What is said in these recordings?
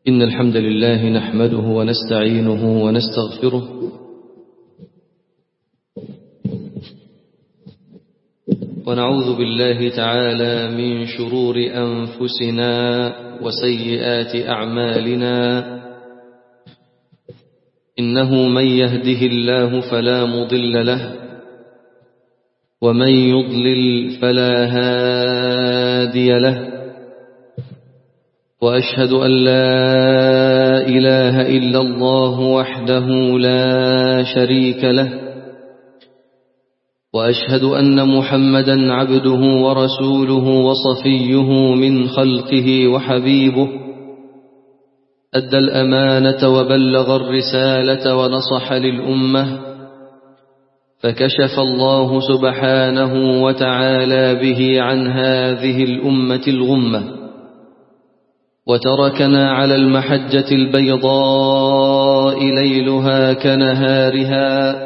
إن الحمد لله نحمده ونستعينه ونستغفره ونعوذ بالله تعالى من شرور أنفسنا وسيئات أعمالنا إنه من يهده الله فلا مضل له ومن يضلل فلا هادي له وأشهد أن لا إله إلا الله وحده لا شريك له وأشهد أن محمدا عبده ورسوله وصفيه من خلقه وحبيبه أدى الأمانة وبلغ الرسالة ونصح للأمة فكشف الله سبحانه وتعالى به عن هذه الأمة الغمة وتركنا على المحجة البيضاء ليلها كنهارها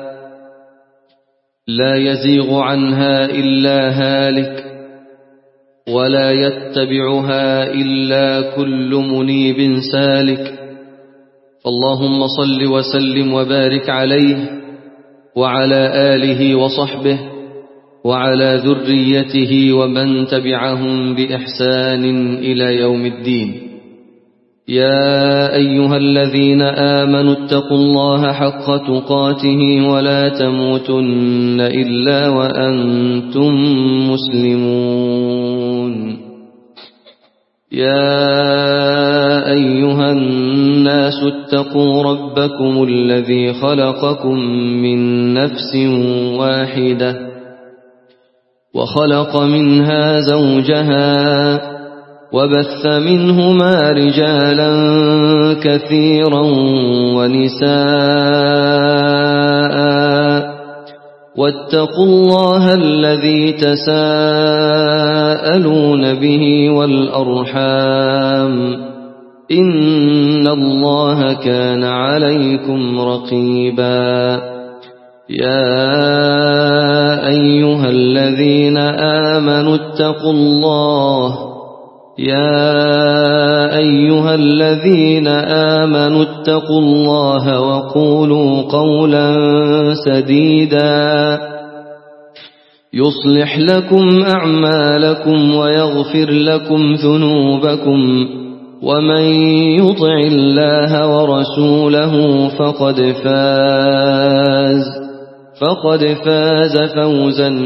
لا يزيغ عنها إلا هالك ولا يتبعها إلا كل منيب سالك فاللهم صل وسلم وبارك عليه وعلى آله وصحبه وعلى ذريته ومن تبعهم بإحسان إلى يوم الدين يا أيها الذين آمنوا اتقوا الله حق تقاته ولا تموتن إلا وأنتم مسلمون يا أيها الناس اتقوا ربكم الذي خلقكم من نفس واحدة وخلق منها زوجها وبث منهما رجالا كثيرا ونساء واتقوا الله الذي تساءلون به والأرحام إن الله كان عليكم رقيبا يا أيها الذين آمنوا اتقوا الله يا أيها الذين آمنوا اتقوا الله وقولوا قولا سديدا يصلح لكم أعمالكم ويغفر لكم ذنوبكم ومن يطع الله ورسوله فقد فاز فقد فاز فوزا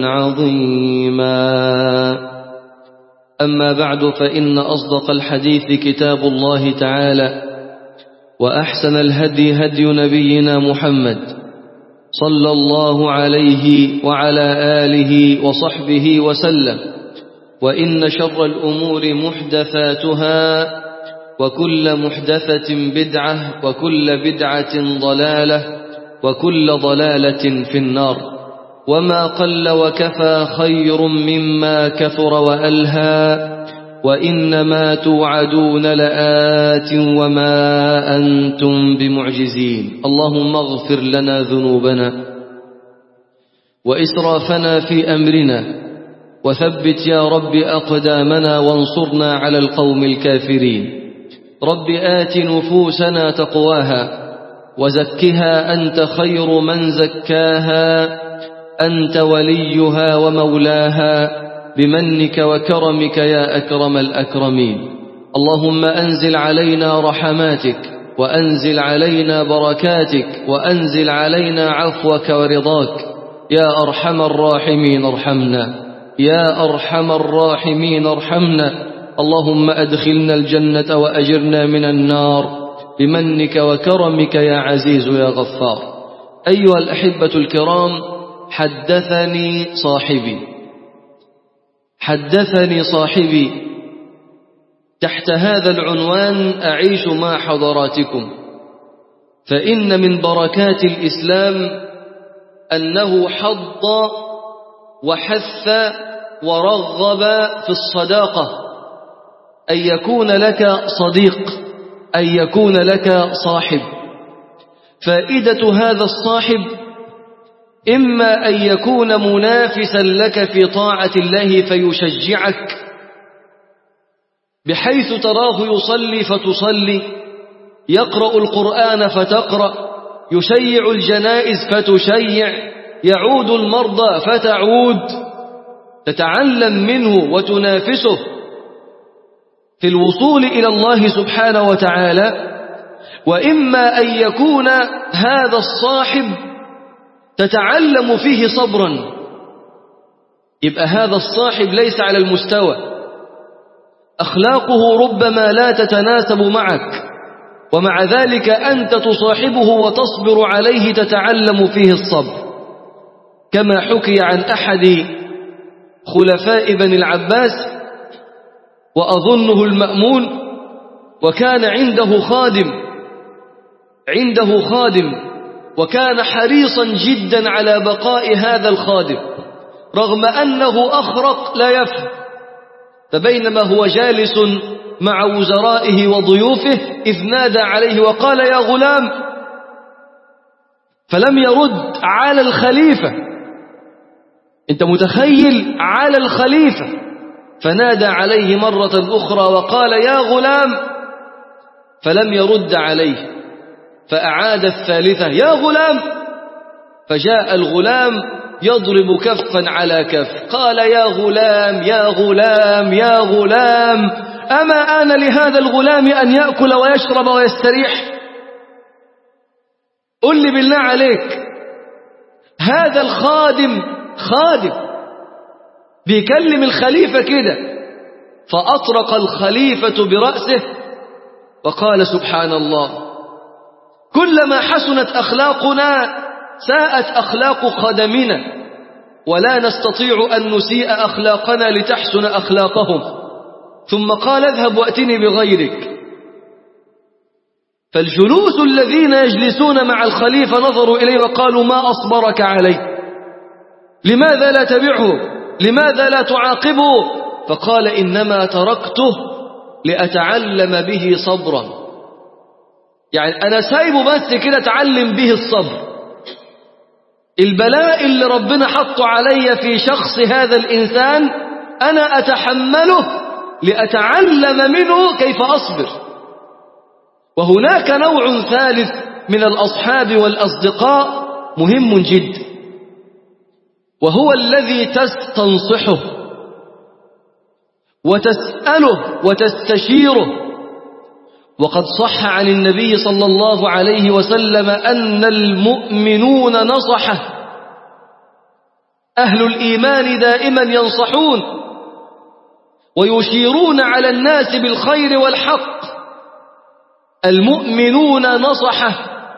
عظيما أما بعد فإن أصدق الحديث كتاب الله تعالى وأحسن الهدي هدي نبينا محمد صلى الله عليه وعلى آله وصحبه وسلم وإن شر الأمور محدثاتها وكل محدثة بدعة وكل بدعة ضلالة وكل ضلالة في النار وما قل وكفى خير مما كثر وألهى وإنما توعدون لآت وما أنتم بمعجزين اللهم اغفر لنا ذنوبنا وإسرافنا في أمرنا وثبت يا رب أقدامنا وانصرنا على القوم الكافرين رب آت نفوسنا تقواها وزكها أنت خير من زكاها أنت وليها ومولاها بمنك وكرمك يا أكرم الأكرمين اللهم أنزل علينا رحماتك وأنزل علينا بركاتك وأنزل علينا عفوك ورضاك يا أرحم الراحمين ارحمنا يا أرحم الراحمين ارحمنا اللهم أدخلنا الجنة وأجرنا من النار بمنك وكرمك يا عزيز يا غفار أيها الأحبة الكرام حدثني صاحبي حدثني صاحبي تحت هذا العنوان أعيش مع حضراتكم فإن من بركات الإسلام أنه حض وحث ورغب في الصداقة أن يكون لك صديق أن يكون لك صاحب فائدة هذا الصاحب إما أن يكون منافسا لك في طاعة الله فيشجعك بحيث تراه يصلي فتصلي يقرأ القرآن فتقرأ يشيع الجنائز فتشيع يعود المرضى فتعود تتعلم منه وتنافسه في الوصول إلى الله سبحانه وتعالى وإما أن يكون هذا الصاحب تتعلم فيه صبرا يبقى هذا الصاحب ليس على المستوى أخلاقه ربما لا تتناسب معك ومع ذلك أنت تصاحبه وتصبر عليه تتعلم فيه الصبر كما حكي عن أحد خلفاء بني العباس وأظنه المأمون وكان عنده خادم عنده خادم وكان حريصا جدا على بقاء هذا الخادم رغم أنه أخرق لا يفهم فبينما هو جالس مع وزرائه وضيوفه إذ نادى عليه وقال يا غلام فلم يرد على الخليفة انت متخيل على الخليفة فنادى عليه مرة أخرى وقال يا غلام فلم يرد عليه فأعاد الثالثة يا غلام فجاء الغلام يضرب كفا على كف قال يا غلام يا غلام يا غلام أما آن لهذا الغلام أن يأكل ويشرب ويستريح قل لي بالله عليك هذا الخادم خادم بيكلم الخليفة كده فأطرق الخليفة برأسه وقال سبحان الله كلما حسنت أخلاقنا ساءت أخلاق خدمنا ولا نستطيع أن نسيء أخلاقنا لتحسن أخلاقهم ثم قال اذهب وأتني بغيرك فالجلوس الذين يجلسون مع الخليفة نظروا إليه وقالوا ما أصبرك عليه لماذا لا تبعه لماذا لا تعاقبه فقال إنما تركته لأتعلم به صبرا يعني أنا سايبه بس كده أتعلم به الصبر البلاء اللي ربنا حطه علي في شخص هذا الإنسان أنا أتحمله لأتعلم منه كيف أصبر وهناك نوع ثالث من الأصحاب والأصدقاء مهم جدا وهو الذي تستنصحه وتسأله وتستشيره وقد صح عن النبي صلى الله عليه وسلم أن المؤمنون نصحه أهل الإيمان دائما ينصحون ويشيرون على الناس بالخير والحق المؤمنون نصحه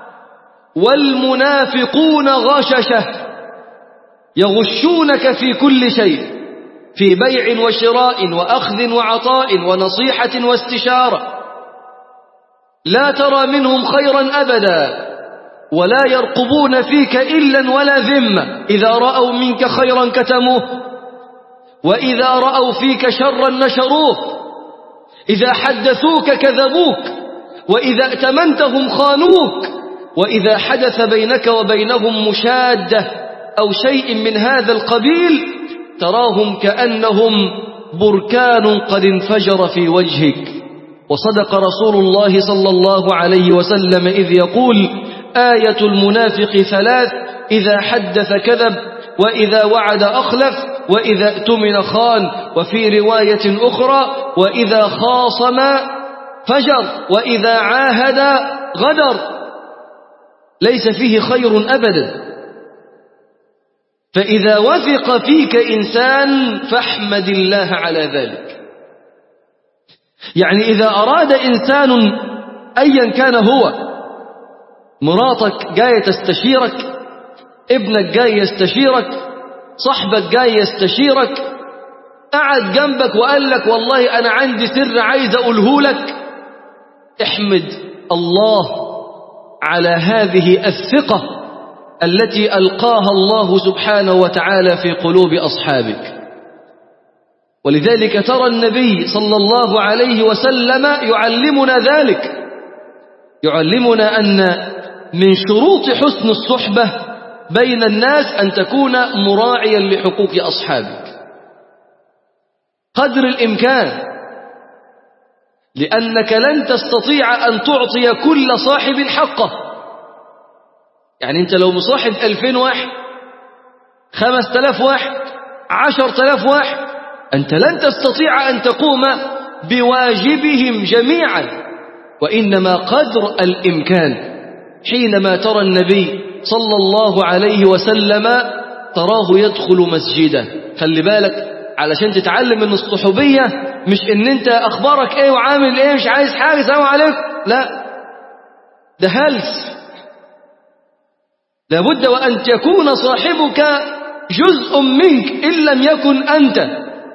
والمنافقون غششه يغشونك في كل شيء في بيع وشراء وأخذ وعطاء ونصيحة واستشارة لا ترى منهم خيرا أبدا ولا يرقبون فيك إلا ولا ذمة إذا رأوا منك خيرا كتموه وإذا رأوا فيك شرا نشروه إذا حدثوك كذبوك وإذا ائتمنتهم خانوك وإذا حدث بينك وبينهم مشادة أو شيء من هذا القبيل تراهم كأنهم بركان قد انفجر في وجهك وصدق رسول الله صلى الله عليه وسلم إذ يقول آية المنافق ثلاث إذا حدث كذب وإذا وعد أخلف وإذا اؤتمن خان وفي رواية أخرى وإذا خاصم فجر وإذا عاهد غدر ليس فيه خير أبدا فإذا وثق فيك إنسان فاحمد الله على ذلك يعني إذا أراد إنسان أيا كان هو مراتك جاية تستشيرك ابنك جاي يستشيرك صاحبك جاي يستشيرك قعد جنبك وقال لك والله أنا عندي سر عايز أقوله لك احمد الله على هذه الثقة التي ألقاها الله سبحانه وتعالى في قلوب أصحابك ولذلك ترى النبي صلى الله عليه وسلم يعلمنا ذلك يعلمنا أن من شروط حسن الصحبة بين الناس أن تكون مراعيا لحقوق أصحابك قدر الإمكان لأنك لن تستطيع أن تعطي كل صاحب حقه يعني أنت لو مصاحب ألفين واحد خمس تلاف واحد عشر تلاف واحد أنت لن تستطيع أن تقوم بواجبهم جميعا وإنما قدر الإمكان حينما ترى النبي صلى الله عليه وسلم تراه يدخل مسجدا خلي بالك علشان تتعلم ان الصحوبية مش ان انت اخبارك ايه وعامل ايه مش عايز حاجة سلام عليكم لا ده هلس لابد وان يكون صاحبك جزء منك ان لم يكن انت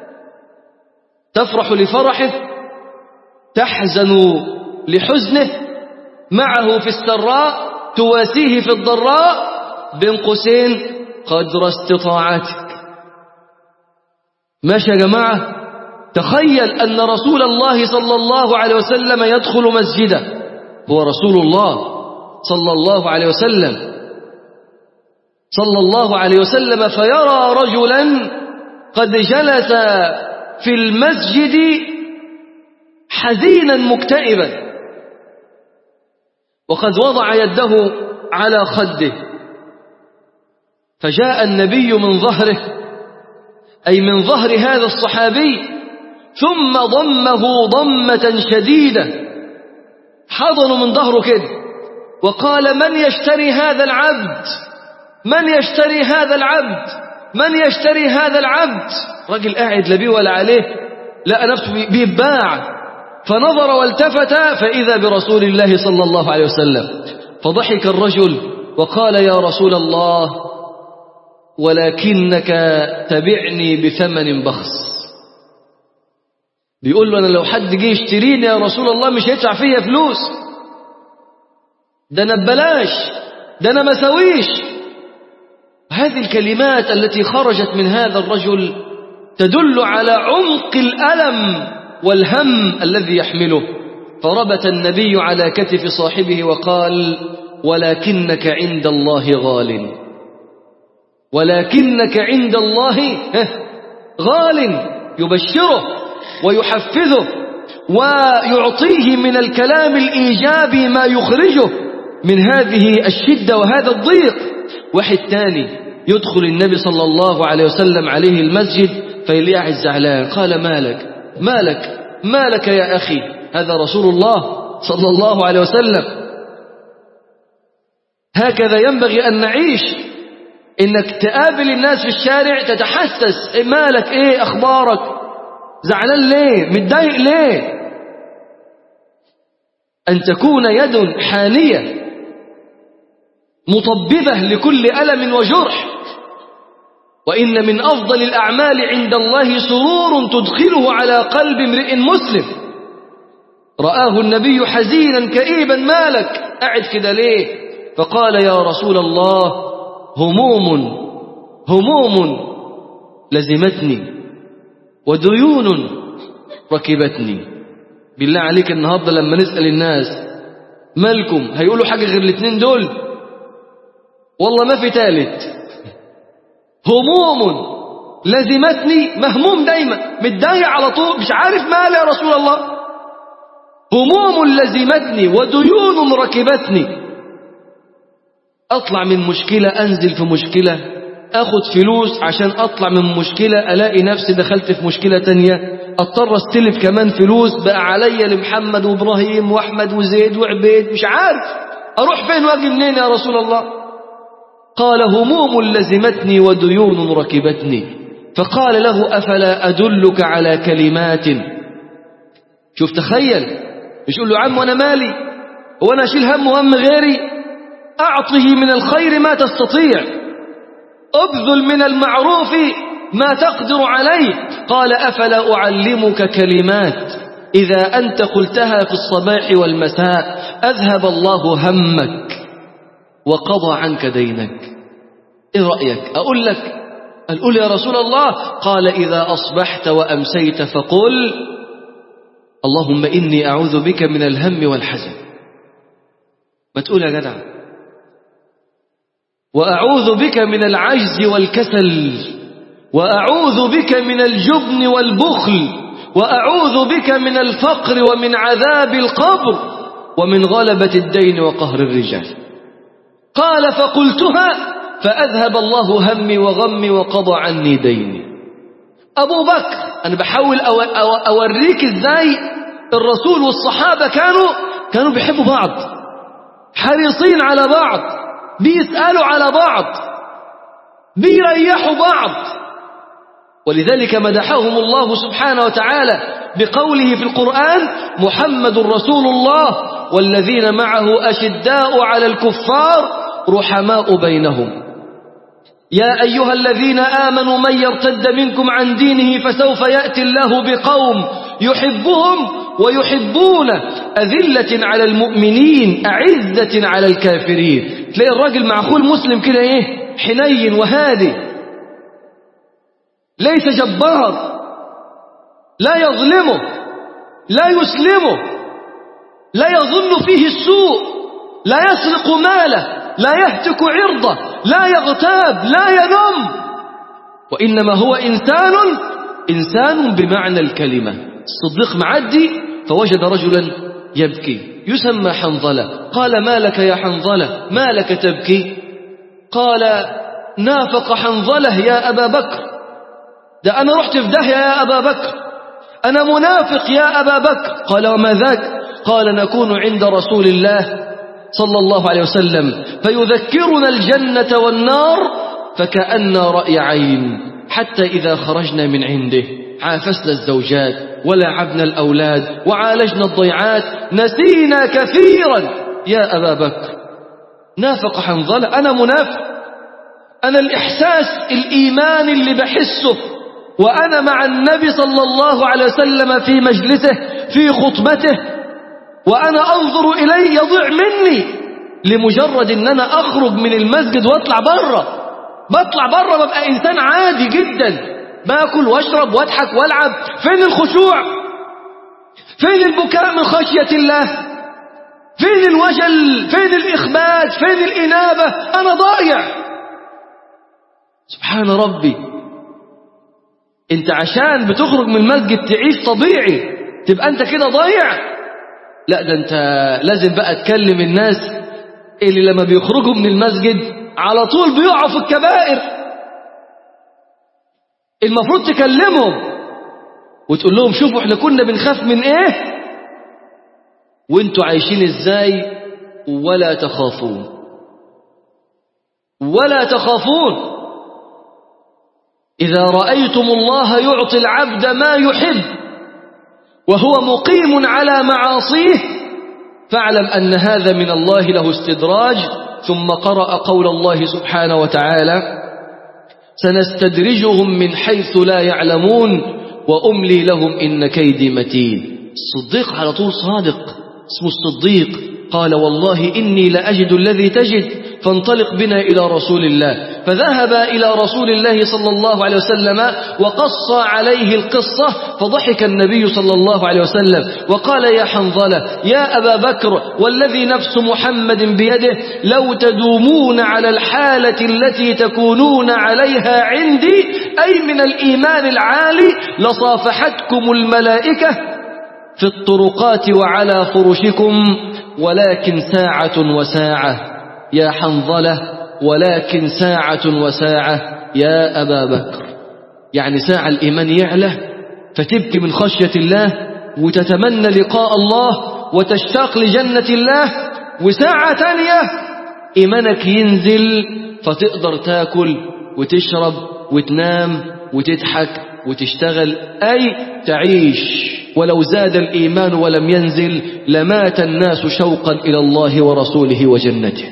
تفرح لفرحه تحزن لحزنه معه في السراء تواسيه في الضراء بين قوسين قدر استطاعتك ماشي يا جماعة تخيل أن رسول الله صلى الله عليه وسلم يدخل مسجدا هو رسول الله صلى الله عليه وسلم صلى الله عليه وسلم فيرى رجلا قد جلس في المسجد حزينا مكتئبا وقد وضع يده على خده فجاء النبي من ظهره أي من ظهر هذا الصحابي ثم ضمه ضمة شديدة حضنوا من ظهره كده وقال من يشتري هذا العبد من يشتري هذا العبد من يشتري هذا العبد رجل قاعد لا بيه ولا عليه لقى نفسه بيتباع فنظر والتفت فإذا برسول الله صلى الله عليه وسلم فضحك الرجل وقال يا رسول الله ولكنك تبعني بثمن بخس بيقول له أنا لو حد جه يشتريني يا رسول الله مش هيدفع فيا فلوس ده أنا ببلاش ده أنا ما سويش هذه الكلمات التي خرجت من هذا الرجل تدل على عمق الألم والهم الذي يحمله فربت النبي على كتف صاحبه وقال ولكنك عند الله غال ولكنك عند الله غال يبشره ويحفزه ويعطيه من الكلام الإيجابي ما يخرجه من هذه الشدة وهذا الضيق واحد تاني يدخل النبي صلى الله عليه وسلم عليه المسجد فيلاقي الزعلان قال مالك مالك مالك يا أخي هذا رسول الله صلى الله عليه وسلم هكذا ينبغي أن نعيش إنك تقابل الناس في الشارع تتحسس إيه مالك إيه أخبارك زعلان ليه متضايق ليه أن تكون يد حانية مطببة لكل ألم وجرح وإن من أفضل الأعمال عند الله سرور تدخله على قلب امرئ مسلم رآه النبي حزينا كئيبا مالك قاعد كده ليه فقال يا رسول الله هموم هموم لزمتني وديون ركبتني بالله عليك النهاردة لما نسأل الناس مالكم هيقولوا حاجة غير الاثنين دول والله ما في ثالث هموم لزمتني مهموم دايما متضايق على طول مش عارف مالي يا رسول الله هموم لزمتني وديون ركبتني اطلع من مشكلة انزل في مشكلة اخد فلوس عشان اطلع من مشكلة الاقي نفسي دخلت في مشكلة تانية اضطر استلف كمان فلوس بقى عليا لمحمد وابراهيم واحمد وزيد وعبيد مش عارف اروح فين واجي منين يا رسول الله قال هموم لزمتني وديون ركبتني فقال له أفلا أدلك على كلمات شوف تخيل مش يقول له عم وأنا مالي وأنا أشيل هم وهم غيري أعطه من الخير ما تستطيع أبذل من المعروف ما تقدر عليه قال أفلا أعلمك كلمات إذا أنت قلتها في الصباح والمساء أذهب الله همك وقضى عنك دينك ايه رأيك اقول لك قال يا رسول الله قال اذا اصبحت وامسيت فقل اللهم اني اعوذ بك من الهم والحزن ما تقول يا جدع واعوذ بك من العجز والكسل واعوذ بك من الجبن والبخل وأعوذ بك من الفقر ومن عذاب القبر ومن غلبة الدين وقهر الرجال قال فقلتها فأذهب الله همي وغمي وقضى عني ديني أبو بكر أنا بحاول أو أو أوريك إزاي الرسول والصحابة كانوا كانوا بيحبوا بعض حريصين على بعض بيسألوا على بعض بيريحوا بعض ولذلك مدحهم الله سبحانه وتعالى بقوله في القرآن محمد رسول الله والذين معه أشداء على الكفار رحماء بينهم يا أيها الذين آمنوا من يرتد منكم عن دينه فسوف يأتي الله بقوم يحبهم ويحبون أذلة على المؤمنين أعزة على الكافرين تلاقي الراجل مع أخوه المسلم كده إيه حنين وهادي ليس جبار لا يظلمه لا يسلمه لا يظن فيه السوء لا يسرق ماله لا يهتك عرضه لا يغتاب لا ينم وإنما هو إنسان إنسان بمعنى الكلمة الصديق معدي فوجد رجلا يبكي يسمى حنظلة قال ما لك يا حنظلة ما لك تبكي قال نافق حنظلة يا أبا بكر ده أنا رحت في داهية يا أبا بكر أنا منافق يا أبا بكر قال وما ذاك قال نكون عند رسول الله صلى الله عليه وسلم فيذكرنا الجنة والنار فكأن رأي عين حتى إذا خرجنا من عنده عافسنا الزوجات ولعبنا الأولاد وعالجنا الضيعات نسينا كثيرا يا أبا بكر نافق حنظلة أنا منافق أنا الإحساس الإيمان اللي بحسه وأنا مع النبي صلى الله عليه وسلم في مجلسه في خطبته وأنا أنظر إليه يضيع مني لمجرد أن أنا أخرج من المسجد وأطلع بره بطلع بره ببقى إنسان عادي جدا باكل واشرب واضحك والعب فين الخشوع فين البكاء من خشية الله فين الوجل فين الإخبات فين الإنابة أنا ضايع سبحان ربي انت عشان بتخرج من المسجد تعيش طبيعي تبقى انت كده ضايع لا ده انت لازم بقى تكلم الناس اللي لما بيخرجوا من المسجد على طول بيقعوا في الكبائر المفروض تكلمهم وتقول لهم شوفوا احنا كنا بنخاف من ايه وانتوا عايشين ازاي ولا تخافون ولا تخافون إذا رأيتم الله يعطي العبد ما يحب وهو مقيم على معاصيه فاعلم أن هذا من الله له استدراج ثم قرأ قول الله سبحانه وتعالى سنستدرجهم من حيث لا يعلمون وأملي لهم إن كيدي متين الصديق على طول صادق اسمه الصديق قال والله إني لأجد الذي تجد فانطلق بنا إلى رسول الله فذهب إلى رسول الله صلى الله عليه وسلم وقص عليه القصة فضحك النبي صلى الله عليه وسلم وقال يا حنظلة يا أبا بكر والذي نفس محمد بيده لو تدومون على الحالة التي تكونون عليها عندي أي من الإيمان العالي لصافحتكم الملائكة في الطرقات وعلى فرشكم ولكن ساعة وساعة يا حنظلة ولكن ساعة وساعة يا أبا بكر يعني ساعة الإيمان يعلى فتبكي من خشية الله وتتمنى لقاء الله وتشتاق لجنة الله وساعة تانية إيمانك ينزل فتقدر تاكل وتشرب وتنام وتضحك وتشتغل أي تعيش ولو زاد الإيمان ولم ينزل لمات الناس شوقا إلى الله ورسوله وجنته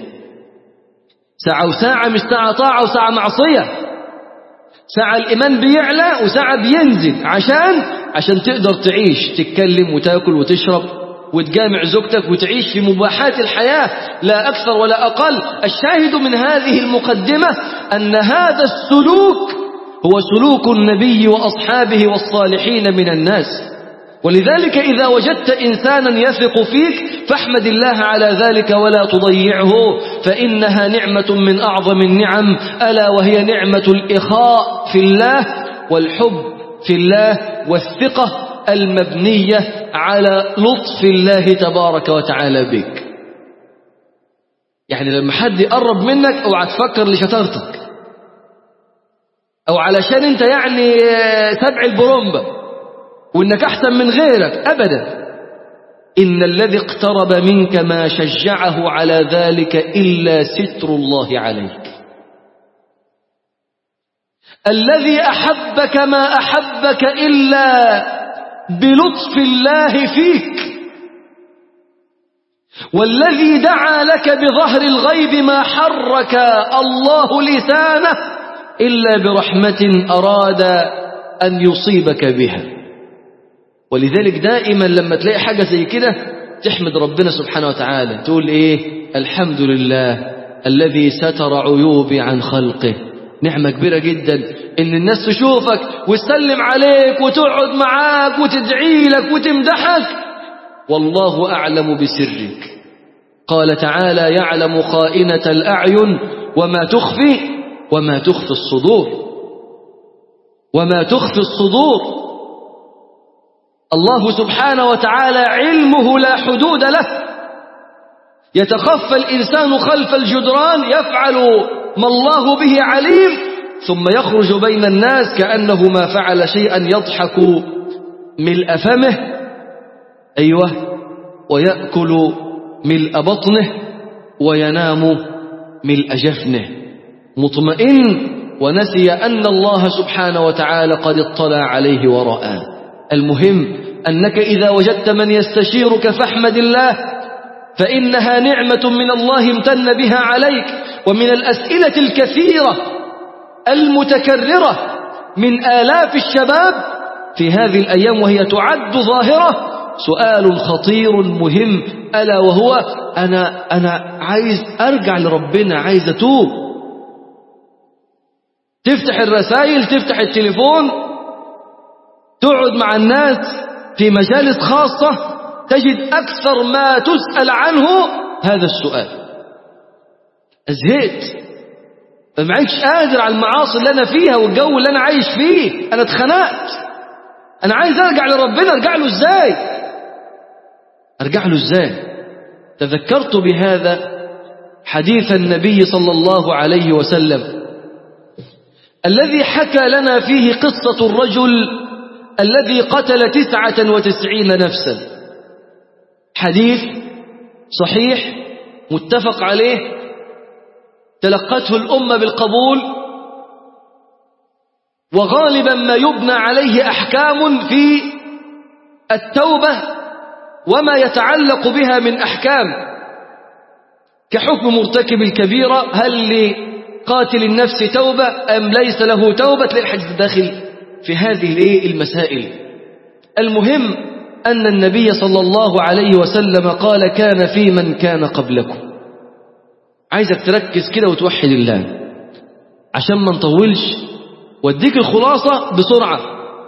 ساعة وساعة مش ساعة طاعة وساعة معصية ساعة الإيمان بيعلى وساعة بينزل عشان عشان تقدر تعيش تتكلم وتاكل وتشرب وتجامع زوجتك وتعيش في مباحات الحياة لا أكثر ولا أقل الشاهد من هذه المقدمة أن هذا السلوك هو سلوك النبي وأصحابه والصالحين من الناس ولذلك إذا وجدت إنسانا يثق فيك فاحمد الله على ذلك ولا تضيعه فإنها نعمة من أعظم النعم ألا وهي نعمة الإخاء في الله والحب في الله والثقة المبنية على لطف الله تبارك وتعالى بك يعني لما حد يقرب منك اوعى تفكر لشطارتك او علشان انت يعني سبع البرومبا وانك احسن من غيرك ابدا ان الذي اقترب منك ما شجعه على ذلك الا ستر الله عليك الذي احبك ما احبك الا بلطف الله فيك والذي دعا لك بظهر الغيب ما حرك الله لسانه إلا برحمة أراد أن يصيبك بها ولذلك دائما لما تلاقي حاجة زي كده تحمد ربنا سبحانه وتعالى تقول إيه الحمد لله الذي ستر عيوبي عن خلقه نعمة كبيرة جدا إن الناس تشوفك وتسلم عليك وتقعد معاك وتدعي لك وتمدحك والله أعلم بسرك قال تعالى يعلم خائنة الأعين وما تخفي وما تخفي الصدور وما تخفي الصدور الله سبحانه وتعالى علمه لا حدود له يتخفى الإنسان خلف الجدران يفعل ما الله به عليم ثم يخرج بين الناس كأنه ما فعل شيئا يضحك ملء فمه أيوه ويأكل ملء بطنه وينام ملء جفنه مطمئن ونسي أن الله سبحانه وتعالى قد اطلع عليه ورآه المهم أنك إذا وجدت من يستشيرك فاحمد الله فإنها نعمة من الله امتن بها عليك ومن الأسئلة الكثيرة المتكررة من آلاف الشباب في هذه الأيام وهي تعد ظاهرة سؤال خطير مهم ألا وهو أنا, أنا عايز أرجع لربنا عايز أتوب تفتح الرسائل تفتح التليفون تقعد مع الناس في مجالس خاصة تجد أكثر ما تسأل عنه هذا السؤال زهقت ما عادش قادر على المعاصي اللي أنا فيها والجو اللي أنا عايش فيه أنا اتخنقت أنا عايز أرجع لربنا أرجع له إزاي أرجع له إزاي تذكرت بهذا حديث النبي صلى الله عليه وسلم الذي حكى لنا فيه قصة الرجل الذي قتل تسعة وتسعين نفسا حديث صحيح متفق عليه تلقته الأمة بالقبول وغالبا ما يبنى عليه أحكام في التوبة وما يتعلق بها من أحكام كحكم مرتكب الكبيرة هل لقاتل النفس توبة أم ليس له توبة تلاقي الحديث داخل في هذه المسائل المهم أن النبي صلى الله عليه وسلم قال كان في من كان قبلكم عايزك تركز كده وتوحد الله عشان ما نطولش واديك الخلاصة بسرعة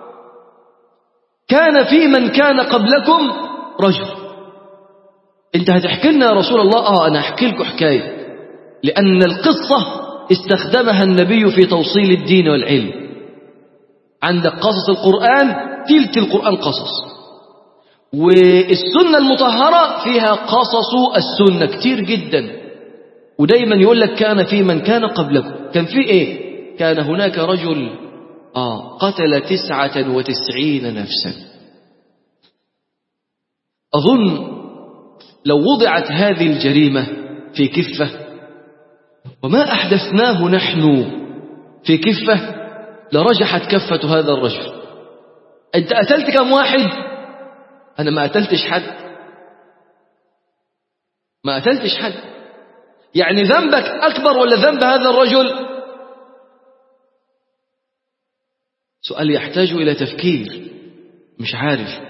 كان في من كان قبلكم رجل انت هتحكي لنا يا رسول الله اه انا احكي لكم حكاية لأن القصة استخدمها النبي في توصيل الدين والعلم عندك قصص القرآن تلت القرآن قصص والسنة المطهرة فيها قصص السنة كتير جدا ودايما يقول لك كان في من كان قبلكم كان في ايه كان هناك رجل آه قتل تسعة وتسعين نفسا أظن لو وضعت هذه الجريمة في كفة وما أحدثناه نحن في كفة لرجحت كفة هذا الرجل أنت قتلت كم واحد أنا ما قتلتش حد ما قتلتش حد يعني ذنبك أكبر ولا ذنب هذا الرجل سؤال يحتاج إلى تفكير مش عارف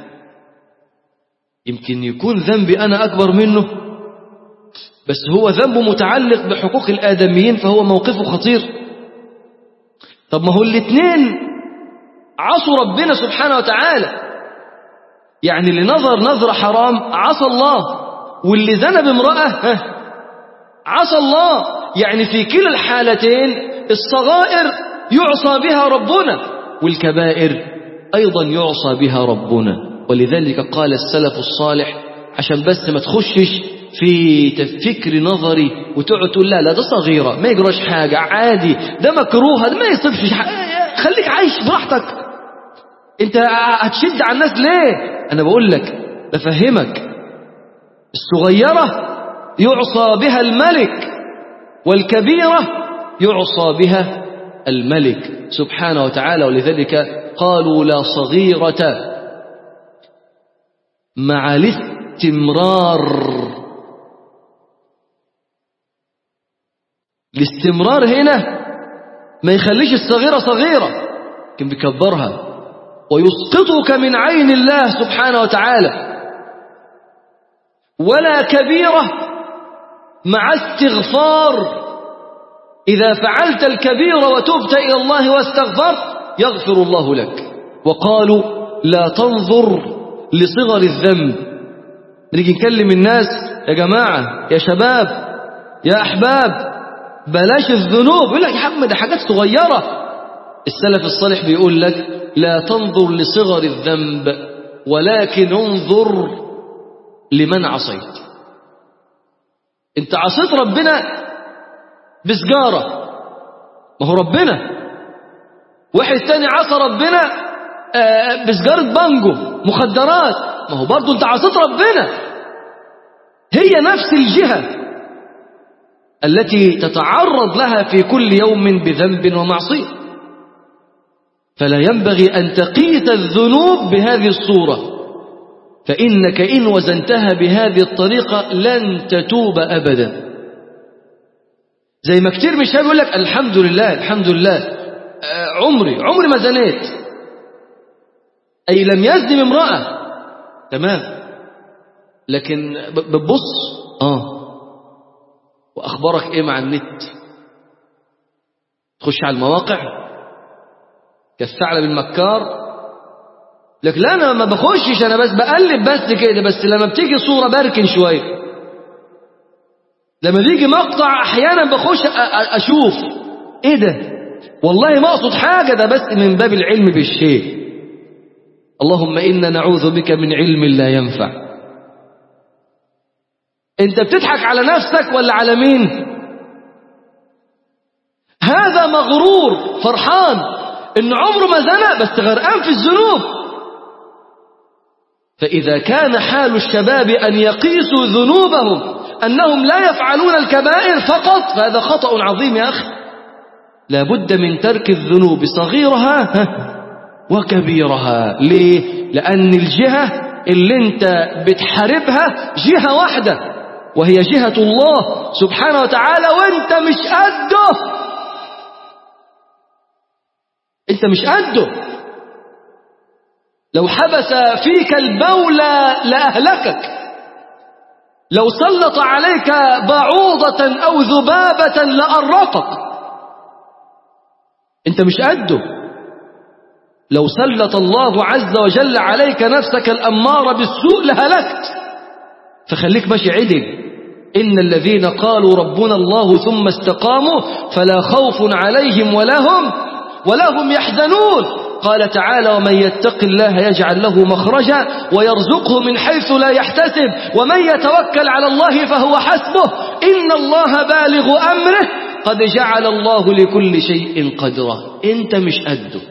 يمكن يكون ذنبي أنا أكبر منه بس هو ذنبه متعلق بحقوق الآدميين فهو موقفه خطير طب ما هو الاثنين عصوا ربنا سبحانه وتعالى يعني اللي نظر نظرة حرام عصى الله واللي ذنب امرأة عصى الله يعني في كلا الحالتين الصغائر يعصى بها ربنا والكبائر أيضا يعصى بها ربنا ولذلك قال السلف الصالح عشان بس ما تخشش في فكر نظري وتقعد تقول لا لا ده صغيرة ما يجراش حاجة عادي ده مكروه ده ما يصيبش خليك عايش براحتك انت هتشد على الناس ليه انا بقول لك بفهمك الصغيرة يعصى بها الملك والكبيرة يعصى بها الملك سبحانه وتعالى ولذلك قالوا لا صغيرة مع الاستمرار الاستمرار هنا ما يخليش الصغيرة صغيرة لكن بيكبرها ويسقطك من عين الله سبحانه وتعالى ولا كبيرة مع استغفار إذا فعلت الكبير وتبت إلى الله واستغفرت يغفر الله لك وقالوا لا تنظر لصغر الذنب نيجي نكلم الناس يا جماعة يا شباب يا أحباب بلاش الذنوب يقول لك يا عم ده حاجات صغيرة السلف الصالح بيقول لك لا تنظر لصغر الذنب ولكن انظر لمن عصيت انت عصيت ربنا بسجارة ما هو ربنا واحد تاني عصى ربنا بسجارة بانجو مخدرات ما هو برضه انت عصيت ربنا هي نفس الجهة التي تتعرض لها في كل يوم بذنب ومعصية فلا ينبغي أن تقيت الذنوب بهذه الصورة فإنك إن وزنتها بهذه الطريقة لن تتوب أبدا زي ما كتير مش يقول لك الحمد لله الحمد لله عمري عمري ما زنيت أي لم يزني امرأة تمام لكن بتبص آه وأخبارك إيه مع النت تخش على المواقع كالثعلب المكار لك لا أنا ما بخشش أنا بس بقلب بس كده بس لما بتيجي صورة بركن شوية لما بيجي مقطع أحيانا بخش أشوف إيه ده والله ما أقصد حاجة ده بس من باب العلم بالشيء اللهم إنا نعوذ بك من علم لا ينفع انت بتضحك على نفسك ولا على مين هذا مغرور فرحان ان عمره ما زنى بس غرقان في الذنوب فإذا كان حال الشباب أن يقيسوا ذنوبهم أنهم لا يفعلون الكبائر فقط فهذا خطأ عظيم يا أخي لا بد من ترك الذنوب صغيرها وكبيرها ليه؟ لأن الجهة اللي انت بتحاربها جهة واحدة وهي جهة الله سبحانه وتعالى وانت مش قده انت مش قده لو حبس فيك البول لأهلكك لو سلط عليك بعوضة أو ذبابة لأرقك انت مش قده لو سلط الله عز وجل عليك نفسك الأمارة بالسوء لهلكت فخليك ماشي عدل إن الذين قالوا ربنا الله ثم استقاموا فلا خوف عليهم ولا هم ولا هم يحزنون قال تعالى ومن يتق الله يجعل له مخرجا ويرزقه من حيث لا يحتسب ومن يتوكل على الله فهو حسبه إن الله بالغ أمره قد جعل الله لكل شيء قدرا انت مش قده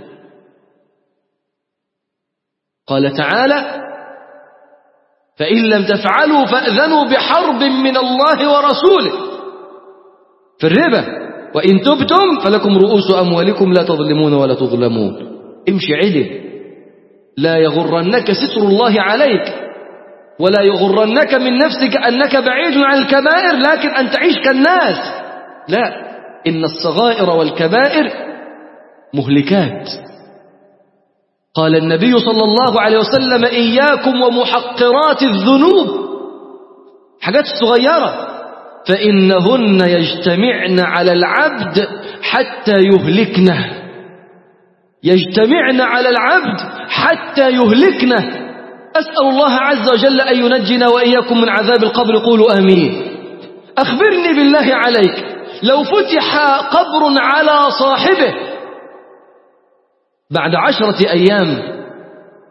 قال تعالى فإن لم تفعلوا فأذنوا بحرب من الله ورسوله في الربا وإن تبتم فلكم رؤوس أموالكم لا تظلمون ولا تظلمون امشي عدل لا يغرنك ستر الله عليك ولا يغرنك من نفسك أنك بعيد عن الكبائر لكن أن تعيش كالناس لا إن الصغائر والكبائر مهلكات قال النبي صلى الله عليه وسلم إياكم ومحقرات الذنوب حاجات صغيرة فإنهن يجتمعن على العبد حتى يهلكنه يجتمعن على العبد حتى يهلكنه أسأل الله عز وجل أن ينجنا وإياكم من عذاب القبر قولوا آمين أخبرني بالله عليك لو فتح قبر على صاحبه بعد عشرة أيام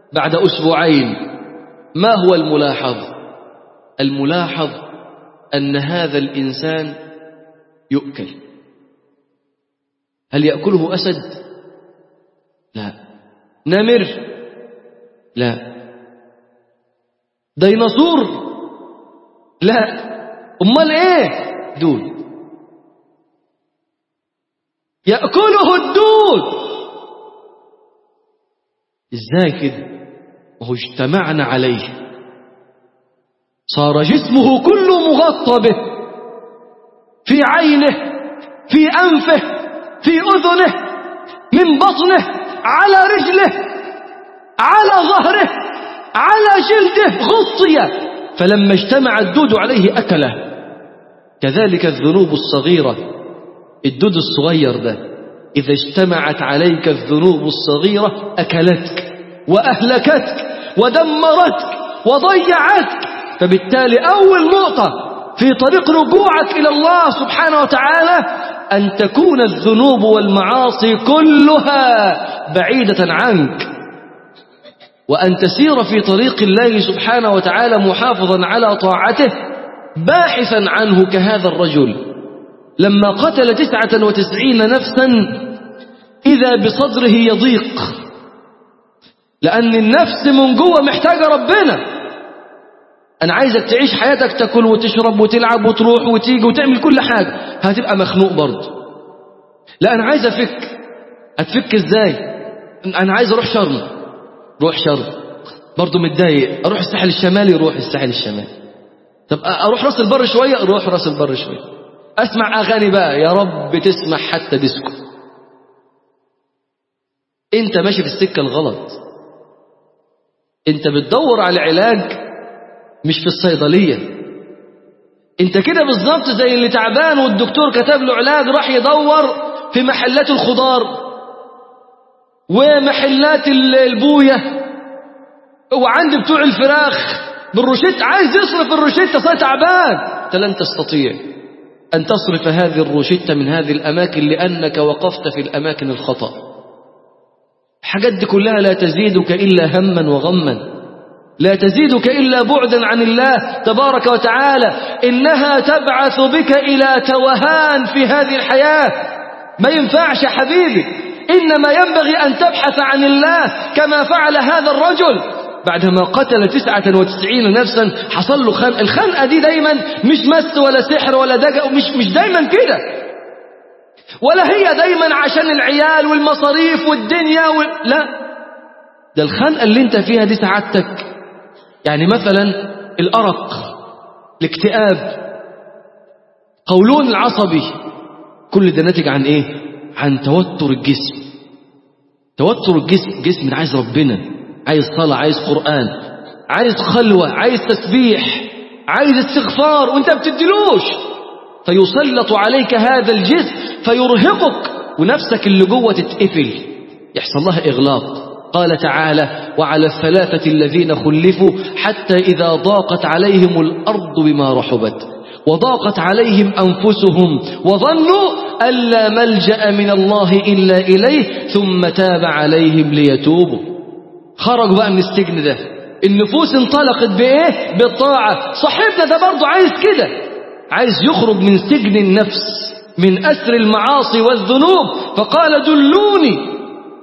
بعد أسبوعين ما هو الملاحظ الملاحظ أن هذا الإنسان يؤكل هل يأكله أسد لا نمر لا ديناصور لا امال ايه دود ياكله الدود ازاي كده وهو اجتمعنا عليه صار جسمه كله مغطى به في عينه في انفه في اذنه من بطنه على رجله على ظهره على جلده غطي فلما اجتمع الدود عليه أكله كذلك الذنوب الصغيرة الدود الصغير ده إذا اجتمعت عليك الذنوب الصغيرة أكلتك وأهلكتك ودمرتك وضيعتك فبالتالي أول نقطة في طريق رجوعك إلى الله سبحانه وتعالى أن تكون الذنوب والمعاصي كلها بعيدة عنك وأن تسير في طريق الله سبحانه وتعالى محافظا على طاعته باحثا عنه كهذا الرجل لما قتل تسعة وتسعين نفسا إذا بصدره يضيق لأن النفس من جوه محتاجة ربنا أنا عايزك تعيش حياتك تاكل وتشرب وتلعب وتروح وتيجي وتعمل كل حاجة هتبقى مخنوق برضه لا أنا عايز أفك هتفك إزاي أنا عايز أروح شرم روح شرم برضه متضايق أروح الساحل الشمالي روح الساحل الشمالي طب أروح راس البر شوية روح راس البر شوية أسمع أغاني بقى يا رب تسمع حتى ديسكو أنت ماشي في السكة الغلط أنت بتدور على علاج مش في الصيدلية انت كده بالظبط زي اللي تعبان والدكتور كتب له علاج راح يدور في محلات الخضار ومحلات البوية وعند بتوع الفراخ بالروشيت عايز يصرف الروشيتة صار تعبان انت لن تستطيع أن تصرف هذه الروشيتة من هذه الأماكن لأنك وقفت في الأماكن الخطأ الحاجات دي كلها لا تزيدك إلا هما وغما لا تزيدك إلا بعدا عن الله تبارك وتعالى إنها تبعث بك إلى توهان في هذه الحياة ما ينفعش حبيبي إنما ينبغي أن تبحث عن الله كما فعل هذا الرجل بعدما قتل تسعة وتسعين نفسا حصل له خنقة الخنقة دي دايما مش مس ولا سحر ولا دجا مش, مش دايما كده ولا هي دايما عشان العيال والمصاريف والدنيا وال... لا ده الخنقة اللي انت فيها دي سعادتك يعني مثلا الأرق الاكتئاب قولون العصبي كل ده ناتج عن ايه عن توتر الجسم توتر الجسم جسم عايز ربنا عايز صلاة عايز قرآن عايز خلوة عايز تسبيح عايز استغفار وانت بتدلوش فيسلط عليك هذا الجسم فيرهقك ونفسك اللي جوه تتقفل يحصل لها إغلاق قال تعالى وعلى الثلاثة الذين خلفوا حتى إذا ضاقت عليهم الأرض بما رحبت وضاقت عليهم أنفسهم وظنوا ألا ملجأ من الله إلا إليه ثم تاب عليهم ليتوبوا خرجوا بقى من السجن ده النفوس انطلقت بإيه بالطاعة صاحبنا ده برضه عايز كده عايز يخرج من سجن النفس من أسر المعاصي والذنوب فقال دلوني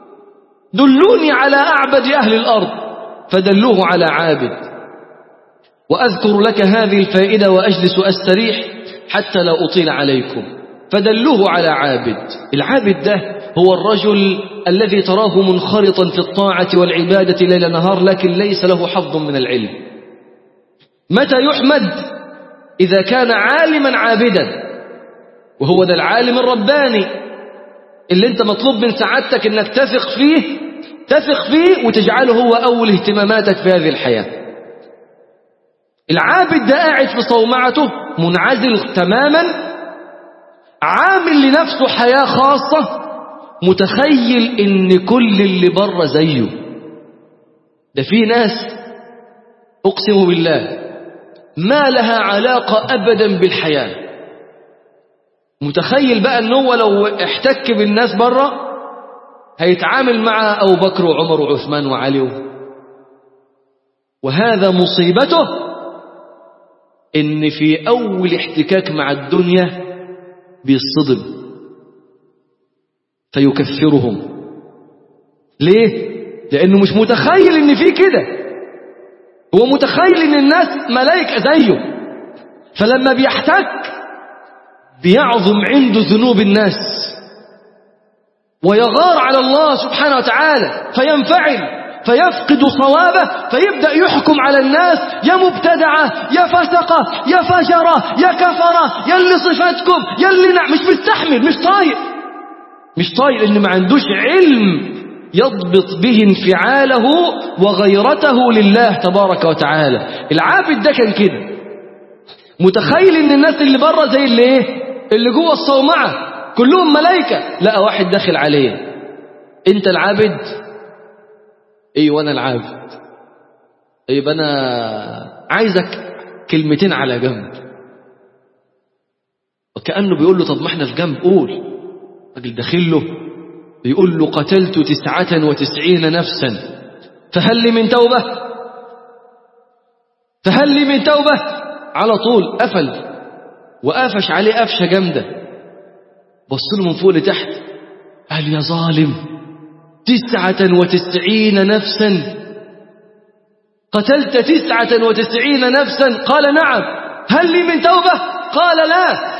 دلوني على أعبد أهل الأرض فدلوه على عابد وأذكر لك هذه الفائدة وأجلس أستريح حتى لا أطيل عليكم فدلوه على عابد العابد ده هو الرجل الذي تراه منخرطا في الطاعة والعبادة ليل نهار لكن ليس له حظ من العلم متى يحمد إذا كان عالما عابدا وهو ده العالم الرباني اللي انت مطلوب من سعادتك انك تثق فيه تثق فيه وتجعله هو أول اهتماماتك في هذه الحياة العابد ده قاعد في صومعته منعزل تماما عامل لنفسه حياة خاصة متخيل ان كل اللي بره زيه ده في ناس اقسم بالله ما لها علاقة ابدا بالحياة متخيل بقى ان هو لو احتك بالناس بره هيتعامل مع ابو بكر وعمر وعثمان وعلي وهذا مصيبته إن في أول احتكاك مع الدنيا بيصطدم فيكفرهم ليه؟ لأنه مش متخيل إن في كده هو متخيل إن الناس ملائكة زيه فلما بيحتك بيعظم عنده ذنوب الناس ويغار على الله سبحانه وتعالى فينفعل فيفقد صوابه فيبدأ يحكم على الناس يا مبتدعة يا فسقة يا فجرة يا كفرة يا اللي صفاتكم يا اللي نع... مش مستحمل مش طايق مش طايق ان ما عندوش علم يضبط به انفعاله وغيرته لله تبارك وتعالى العابد ده كان كده متخيل ان الناس اللي بره زي اللي ايه اللي جوه الصومعه كلهم ملائكه لقى واحد داخل عليه انت العابد ايوه انا العابد يبقى انا عايزك كلمتين على جنب وكانه بيقول له طب ما احنا في جنب قول راجل داخل له بيقول له قتلت تسعة وتسعين نفسا فهل لي من توبة فهل لي من توبة على طول قفل وقافش عليه قفشة جامدة بص له من فوق لتحت قال يا ظالم تسعة وتسعين نفسا قتلت تسعة وتسعين نفسا قال نعم هل لي من توبة قال لا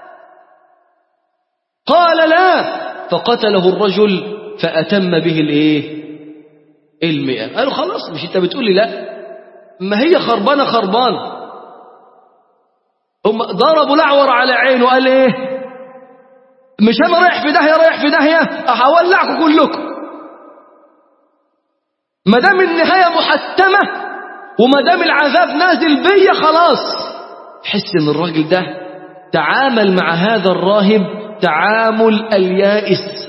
قال لا فقتله الرجل فأتم به الايه المئة قالوا خلاص مش انت بتقولي لا ما هي خربانة خربانة هم ضربوا الأعور على عينه قال ايه مش انا رايح في داهية رايح في داهية هولعكم كلكم ما دام النهاية محتمة وما دام العذاب نازل بيا خلاص حس ان الراجل ده تعامل مع هذا الراهب تعامل اليائس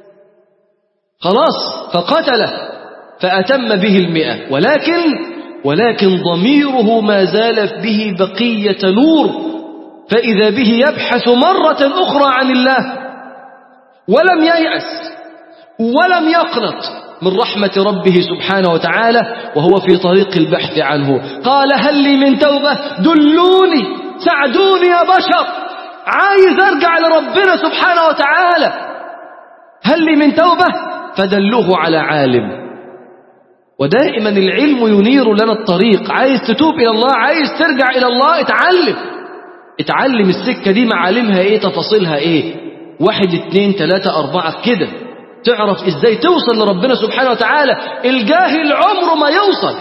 خلاص فقتله فأتم به المئة ولكن ولكن ضميره ما زال به بقية نور فإذا به يبحث مرة أخرى عن الله ولم ييأس ولم يقنط من رحمة ربه سبحانه وتعالى وهو في طريق البحث عنه قال هل لي من توبة دلوني ساعدوني يا بشر عايز أرجع لربنا سبحانه وتعالى هل لي من توبة فدلوه على عالم ودائما العلم ينير لنا الطريق عايز تتوب إلى الله عايز ترجع إلى الله اتعلم اتعلم السكة دي معالمها ايه تفاصيلها ايه واحد اتنين تلاتة أربعة كده تعرف ازاي توصل لربنا سبحانه وتعالى الجاهل عمره ما يوصل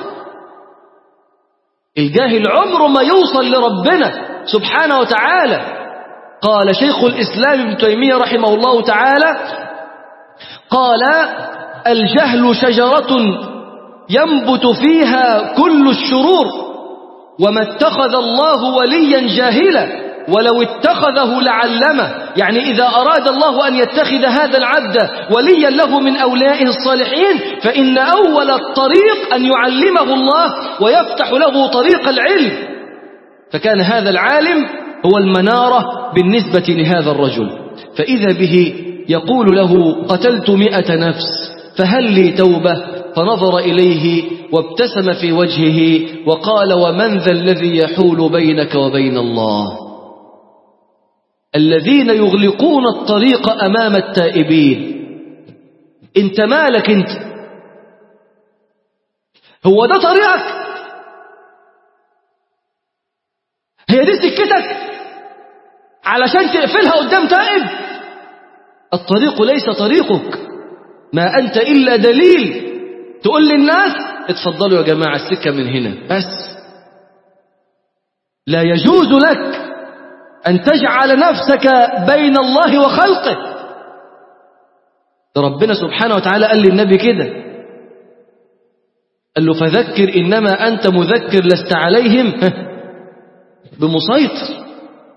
الجاهل عمره ما يوصل لربنا سبحانه وتعالى قال شيخ الإسلام ابن تيمية رحمه الله تعالى قال الجهل شجرة ينبت فيها كل الشرور وما اتخذ الله وليا جاهلا ولو اتخذه لعلمه يعني إذا أراد الله أن يتخذ هذا العبد وليا له من أوليائه الصالحين فإن أول الطريق أن يعلمه الله ويفتح له طريق العلم فكان هذا العالم هو المنارة بالنسبة لهذا الرجل فإذا به يقول له قتلت مئة نفس فهل لي توبة فنظر إليه وابتسم في وجهه وقال ومن ذا الذي يحول بينك وبين الله الذين يغلقون الطريق أمام التائبين انت مالك انت هو ده طريقك هي دي سكتك علشان تقفلها قدام تائب الطريق ليس طريقك ما أنت إلا دليل تقول للناس اتفضلوا يا جماعة السكة من هنا بس لا يجوز لك أن تجعل نفسك بين الله وخلقه ربنا سبحانه وتعالى قال للنبي كده قال له فذكر إنما أنت مذكر لست عليهم بمسيطر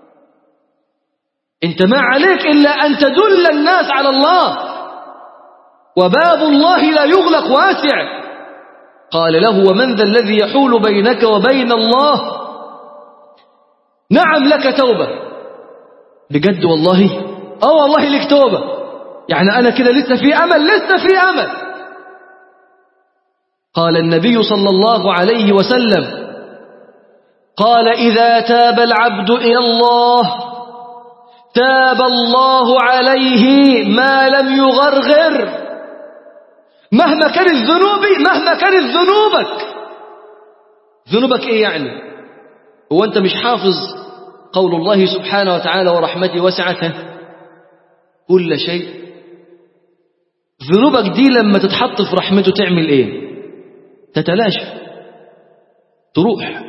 انت ما عليك إلا أن تدل الناس على الله وباب الله لا يغلق واسع قال له ومن ذا الذي يحول بينك وبين الله نعم لك توبة بجد والله اه والله لك توبة يعني أنا كده لسه في أمل لسه في أمل قال النبي صلى الله عليه وسلم قال إذا تاب العبد إلى الله تاب الله عليه ما لم يغرغر مهما كانت ذنوبي مهما كانت ذنوبك ذنوبك ايه يعني هو انت مش حافظ قول الله سبحانه وتعالى ورحمته وسعته كل شيء ذنوبك دي لما تتحط في رحمته تعمل ايه تتلاشى تروح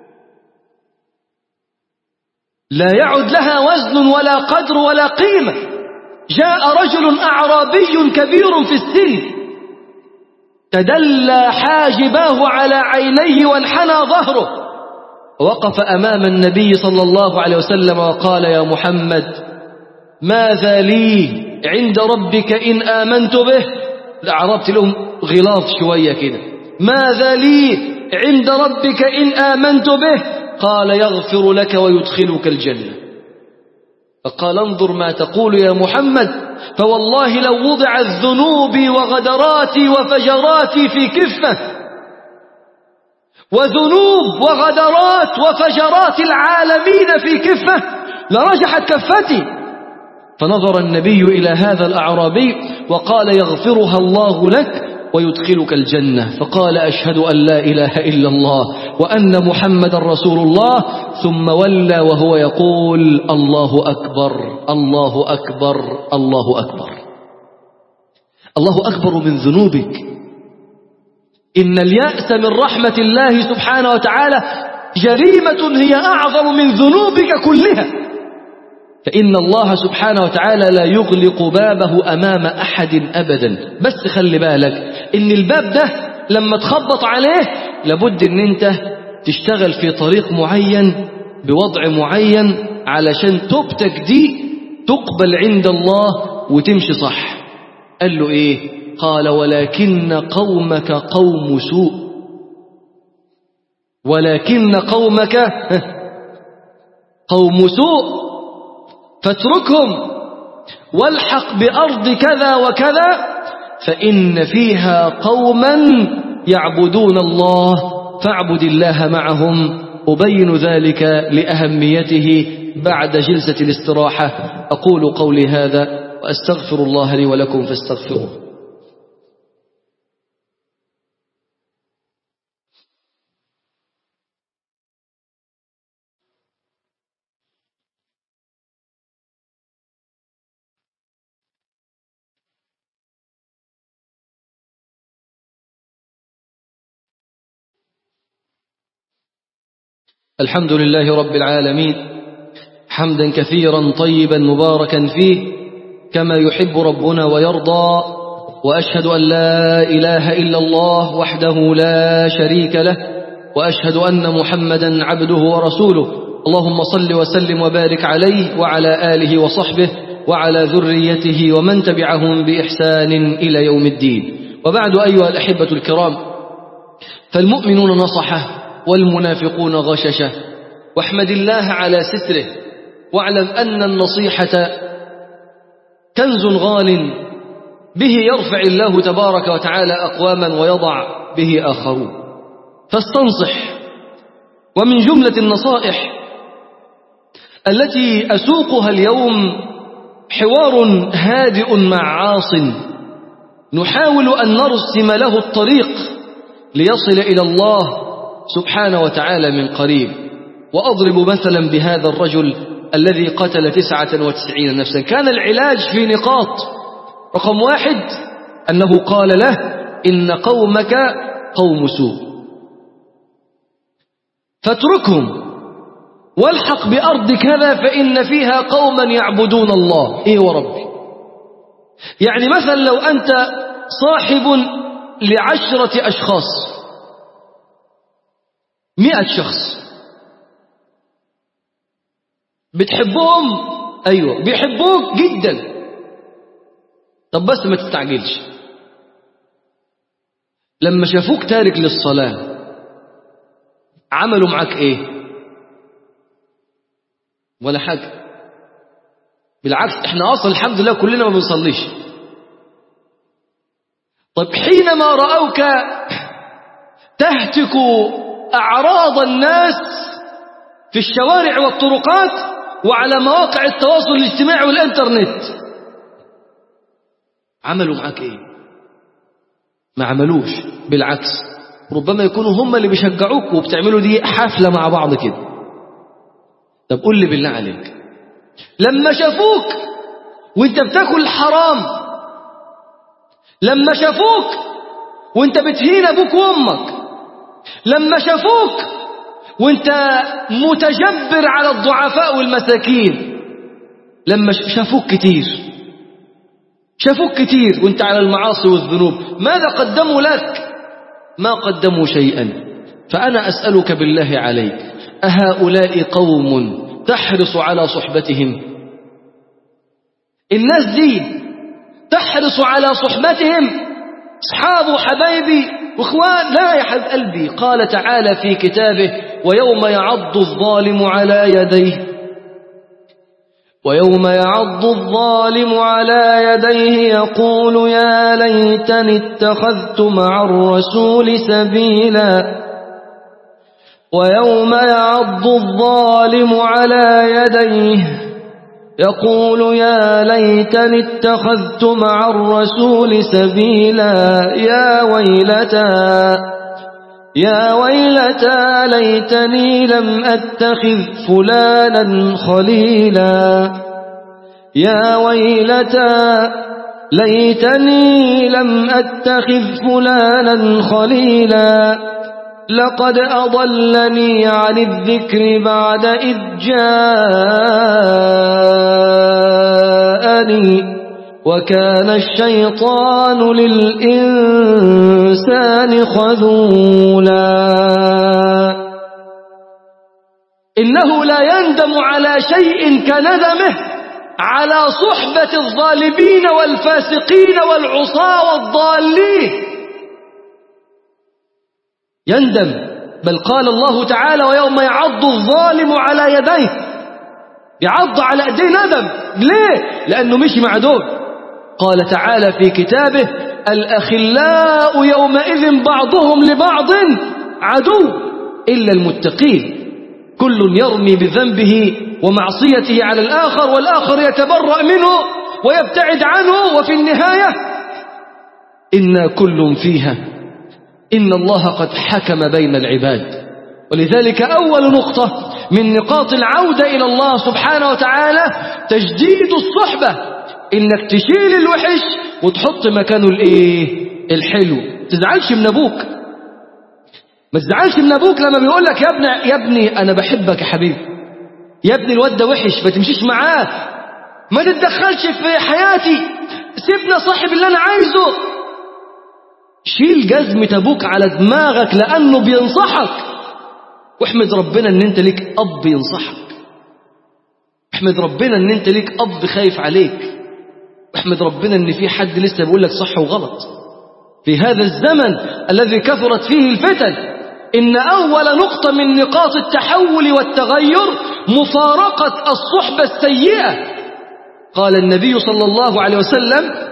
لا يعد لها وزن ولا قدر ولا قيمة جاء رجل أعرابي كبير في السن تدلى حاجباه على عينيه وانحنى ظهره وقف أمام النبي صلى الله عليه وسلم وقال يا محمد ماذا لي عند ربك إن آمنت به الأعراب لهم غلاظ شوية كده ماذا لي عند ربك إن آمنت به قال يغفر لك ويدخلك الجنة فقال انظر ما تقول يا محمد فوالله لو وضعت ذنوبي وغدراتي وفجراتي في كفة وذنوب وغدرات وفجرات العالمين في كفة لرجحت كفتي فنظر النبي إلى هذا الأعرابي وقال يغفرها الله لك ويدخلك الجنة فقال أشهد أن لا إله إلا الله وأن محمد رسول الله ثم ولى وهو يقول الله أكبر الله أكبر الله أكبر الله أكبر من ذنوبك إن اليأس من رحمة الله سبحانه وتعالى جريمة هي أعظم من ذنوبك كلها فإن الله سبحانه وتعالى لا يغلق بابه أمام أحد أبدا بس خلي بالك إن الباب ده لما تخبط عليه لابد إن أنت تشتغل في طريق معين بوضع معين علشان توبتك دي تقبل عند الله وتمشي صح قال له إيه قال ولكن قومك قوم سوء ولكن قومك قوم سوء فاتركهم والحق بأرض كذا وكذا فإن فيها قوما يعبدون الله فاعبد الله معهم أبين ذلك لأهميته بعد جلسة الاستراحة أقول قولي هذا وأستغفر الله لي ولكم فاستغفروه الحمد لله رب العالمين حمدا كثيرا طيبا مباركا فيه كما يحب ربنا ويرضى وأشهد أن لا إله إلا الله وحده لا شريك له وأشهد أن محمدا عبده ورسوله اللهم صل وسلم وبارك عليه وعلى آله وصحبه وعلى ذريته ومن تبعهم بإحسان إلى يوم الدين وبعد أيها الأحبة الكرام فالمؤمنون نصحه والمنافقون غششه واحمد الله على ستره واعلم أن النصيحة كنز غال به يرفع الله تبارك وتعالى أقواما ويضع به آخرون فاستنصح ومن جملة النصائح التي أسوقها اليوم حوار هادئ مع عاص نحاول أن نرسم له الطريق ليصل إلى الله سبحانه وتعالى من قريب وأضرب مثلا بهذا الرجل الذي قتل تسعة وتسعين نفسا كان العلاج في نقاط رقم واحد أنه قال له إن قومك قوم سوء فاتركهم والحق بأرض كذا فإن فيها قوما يعبدون الله إيه وربي يعني مثلا لو أنت صاحب لعشرة أشخاص مئة شخص بتحبهم أيوة بيحبوك جدا طب بس ما تستعجلش لما شافوك تارك للصلاة عملوا معاك ايه ولا حاجة بالعكس احنا اصلا الحمد لله كلنا ما بنصليش طيب حينما رأوك تهتك أعراض الناس في الشوارع والطرقات وعلى مواقع التواصل الاجتماعي والإنترنت عملوا معاك إيه ما عملوش بالعكس ربما يكونوا هم اللي بيشجعوك وبتعملوا دي حفلة مع بعض كده طب قول لي بالله عليك لما شافوك وانت بتاكل حرام لما شافوك وانت بتهين ابوك وامك لما شافوك وانت متجبر على الضعفاء والمساكين لما شافوك كتير شافوك كتير وانت على المعاصي والذنوب ماذا قدموا لك ما قدموا شيئا فأنا أسألك بالله عليك أهؤلاء قوم تحرص على صحبتهم الناس دي تحرص على صحبتهم اصحاب وحبايبي واخوان لا يا حبيب قلبي قال تعالى في كتابه ويوم يعض الظالم على يديه ويوم يعض الظالم على يديه يقول يا ليتني اتخذت مع الرسول سبيلا ويوم يعض الظالم على يديه يقول يا ليتني اتخذت مع الرسول سبيلا يا ويلتى يا ويلتى ليتني لم أتخذ فلانا خليلا يا ويلتى ليتني لم أتخذ فلانا خليلا لقد أضلني عن الذكر بعد إذ جاءني وكان الشيطان للإنسان خذولا إنه لا يندم على شيء كندمه على صحبة الظالمين والفاسقين والعصاة والضالين يندم بل قال الله تعالى ويوم يعض الظالم على يديه يعض على ايديه ندم ليه لانه مشي مع دول قال تعالى في كتابه الاخلاء يومئذ بعضهم لبعض عدو الا المتقين كل يرمي بذنبه ومعصيته على الاخر والاخر يتبرأ منه ويبتعد عنه وفي النهايه انا كل فيها إن الله قد حكم بين العباد ولذلك أول نقطة من نقاط العودة إلى الله سبحانه وتعالى تجديد الصحبة إنك تشيل الوحش وتحط مكانه الإيه الحلو تزعلش من أبوك ما تزعلش من أبوك لما بيقول لك يا ابني يا ابني أنا بحبك يا حبيبي يا ابني الواد ده وحش ما تمشيش معاه ما تتدخلش في حياتي سيبنا صاحب اللي أنا عايزه شيل جزمة أبوك على دماغك لأنه بينصحك واحمد ربنا أن أنت ليك أب ينصحك احمد ربنا أن أنت ليك أب خايف عليك واحمد ربنا أن في حد لسه بيقول لك صح وغلط في هذا الزمن الذي كثرت فيه الفتن إن أول نقطة من نقاط التحول والتغير مفارقة الصحبة السيئة قال النبي صلى الله عليه وسلم